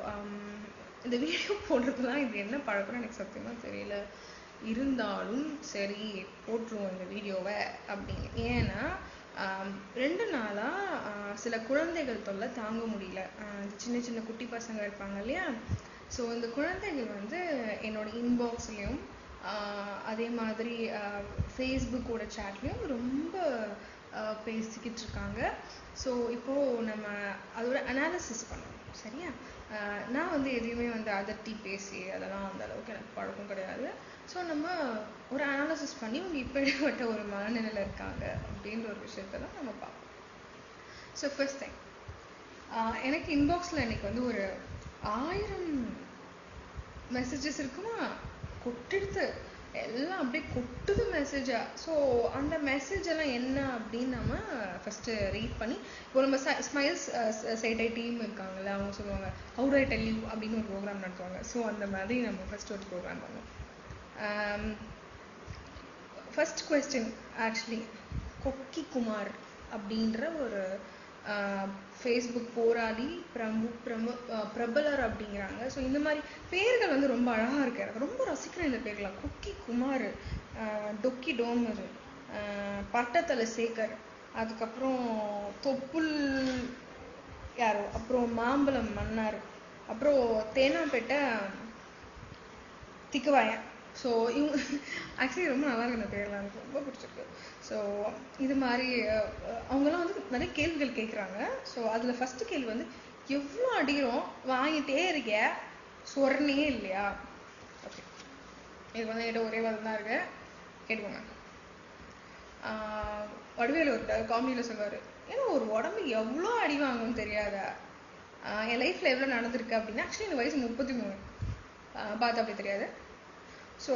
இந்த வீடியோ போடுறதுலாம் இது என்ன பழக்கம்னு எனக்கு சத்தியமாக தெரியல இருந்தாலும் சரி போட்டுருவோம் இந்த வீடியோவை அப்படின்னு ஏன்னா ரெண்டு நாளாக சில குழந்தைகள் தொல்லை தாங்க முடியல சின்ன சின்ன குட்டி பசங்க இருப்பாங்க இல்லையா ஸோ இந்த குழந்தைகள் வந்து என்னோட இன்பாக்ஸ்லேயும் அதே மாதிரி ஃபேஸ்புக்கோட சேட்லேயும் ரொம்ப பேசிக்கிட்டு இருக்காங்க ஸோ இப்போது நம்ம அதோட அனாலிசிஸ் பண்ணணும் சரியா ஆஹ் நான் வந்து எதையுமே வந்து அதட்டி பேசி அதெல்லாம் அந்த அளவுக்கு எனக்கு பழக்கம் கிடையாது ஸோ நம்ம ஒரு அனாலிசிஸ் பண்ணி அவங்க இப்படிப்பட்ட ஒரு மனநிலையில் இருக்காங்க அப்படின்ற ஒரு விஷயத்தை தான் நம்ம பார்ப்போம் ஸோ ஃபர்ஸ்ட் திங் எனக்கு இன்பாக்ஸில் இன்னைக்கு வந்து ஒரு ஆயிரம் மெசேஜஸ் இருக்குமா கொட்டிடுது எல்லாம் அப்படியே கொட்டுது மெசேஜா ஸோ அந்த மெசேஜ் எல்லாம் என்ன அப்படின்னு நம்ம ஃபர்ஸ்ட் ரீட் பண்ணி இப்போ நம்ம ஸ்மைல்ஸ் சைடை டீம் இருக்காங்கல்ல அவங்க சொல்லுவாங்க how do I tell you அப்படின்னு ஒரு ப்ரோக்ராம் நடத்துவாங்க ஸோ அந்த மாதிரி நம்ம ஃபர்ஸ்ட் ஒரு ப்ரோக்ராம் பண்ணோம் ஃபர்ஸ்ட் கொஸ்டின் ஆக்சுவலி கொக்கி குமார் அப்படின்ற ஒரு ஃபேஸ்புக் போராளி பிரமு பிரமு அஹ் பிரபலர் அப்படிங்கிறாங்க ஸோ இந்த மாதிரி பேர்கள் வந்து ரொம்ப அழகா இருக்கு எனக்கு ரொம்ப ரசிக்கிறேன் இந்த பேர்லாம் கொக்கி குமார் அஹ் டொக்கி டோமர் அஹ் பட்டத்தலை சேகர் அதுக்கப்புறம் தொப்புள் யாரோ அப்புறம் மாம்பழம் மன்னார் அப்புறம் தேனாம்பேட்டை திக்குவாயன் ஸோ இவங்க ஆக்சுவலி ரொம்ப நல்லா இருக்கு இந்த பேர்லாம் எனக்கு ரொம்ப பிடிச்சிருக்கு ஸோ இது மாதிரி அஹ், அஹ், அவங்கெல்லாம் வந்து நிறைய கேள்விகள் கேட்குறாங்க ஸோ அதில் ஃபர்ஸ்ட் கேள்வி வந்து எவ்வளோ அடிக்கிறோம் வாங்கிட்டே இருக்க சொரணே இல்லையா ஓகே இது வந்து என்கிட்ட ஒரே வாரம் தான் இருக்கு கேட்டுக்கோங்க ஆஹ் வடிவேலு ஒரு காமெடியில் சொல்லுவார் ஏன்னா ஒரு உடம்பு எவ்வளோ அடி வாங்கும்னு தெரியாதா ஆஹ் என் லைஃப்பில் எவ்வளோ நடந்திருக்கு அப்படின்னா ஆக்சுவலி இந்த வயசு முப்பத்தி மூணு பார்த்தா அப்படி தெரியாது ஸோ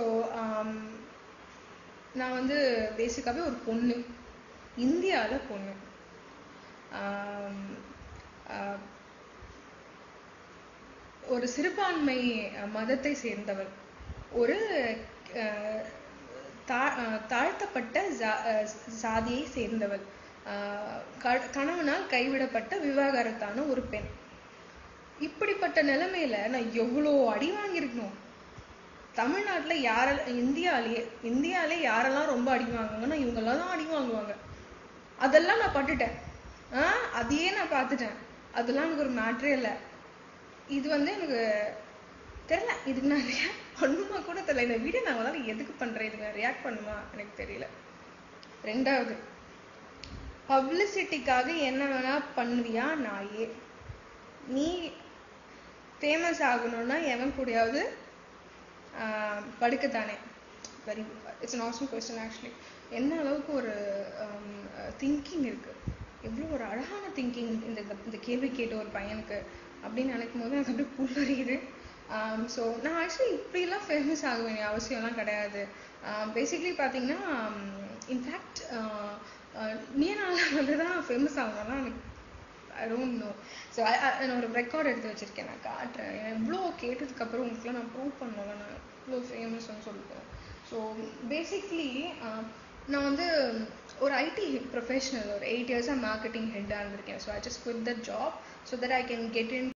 நான் வந்து பேசிக்காகவே ஒரு பொண்ணு இந்தியாவில் பொண்ணு ஆம், ஆஹ், ஒரு சிறுபான்மை அஹ், மதத்தை சேர்ந்தவள் ஒரு அஹ், தா- அஹ், தாழ்த்தப்பட்ட ஜா- அஹ், சாதியை சேர்ந்தவள் ஆஹ், க- கணவனால் கைவிடப்பட்ட விவாகரத்தான ஒரு பெண் இப்படிப்பட்ட நிலைமையில நான் எவ்வளோ அடி வாங்கியிருக்கணும் தமிழ்நாட்டுல யாரெல்லாம் இந்தியாலேயே இந்தியாலே யாரெல்லாம் ரொம்ப அடி வாங்குவாங்கன்னா இவங்கெல்லாம் தான் அடி வாங்குவாங்க அதெல்லாம் நான் பட்டுட்டேன் ஆஹ் அதையே நான் பார்த்துட்டேன் அதெல்லாம் எனக்கு ஒரு மேட்ரே இல்லை இது வந்து எனக்கு தெரியல இதுக்கு நான் ரியாக்ட் பண்ணுமா கூட தெரியல இந்த வீடியோ நான் முதல்ல எதுக்கு பண்றேன் இதுக்கு நான் ரியாக்ட் பண்ணுமா எனக்கு தெரியல ரெண்டாவது பப்ளிசிட்டிக்காக என்ன வேணா பண்ணுவியா நாயே நீ ஃபேமஸ் ஆகணும்னா எவன் கூடயாவது ஆஹ் படுக்கத்தானே very it's an awesome question actually என்ன அளவுக்கு ஒரு திங்கிங் இருக்கு எவ்வளோ ஒரு அழகான திங்கிங் இந்த இந்த கேள்வி கேட்ட ஒரு பையனுக்கு அப்படின்னு நினைக்கும் போது எனக்கு அப்படியே புல்லறியுது ஸோ நான் ஆக்சுவலி இப்படிலாம் ஃபேமஸ் ஆக வேண்டிய அவசியம்லாம் கிடையாது பேசிக்லி பார்த்தீங்கன்னா இன்ஃபேக்ட் நீ நான் வந்து தான் ஃபேமஸ் ஆகணும்லாம் எனக்கு ஐ டோன்ட் நோ ஸோ நான் ஒரு ரெக்கார்ட் எடுத்து வச்சிருக்கேன் நான் காட்டுறேன் எவ்வளோ கேட்டதுக்கு அப்புறம் உங்களுக்குலாம் நான் ப்ரூவ் பண்ணல நான் இவ்வளோ ஃபேமஸ்னு சொல்லிட்டேன் ஸோ பேசிக்லி நான் வந்து ஒரு ஐடி ப்ரொஃபஷனல் ஒரு எயிட் இயர்ஸாக மார்க்கெட்டிங் ஹெட்டாக இருந்திருக்கேன் so I just quit the job so that I can get in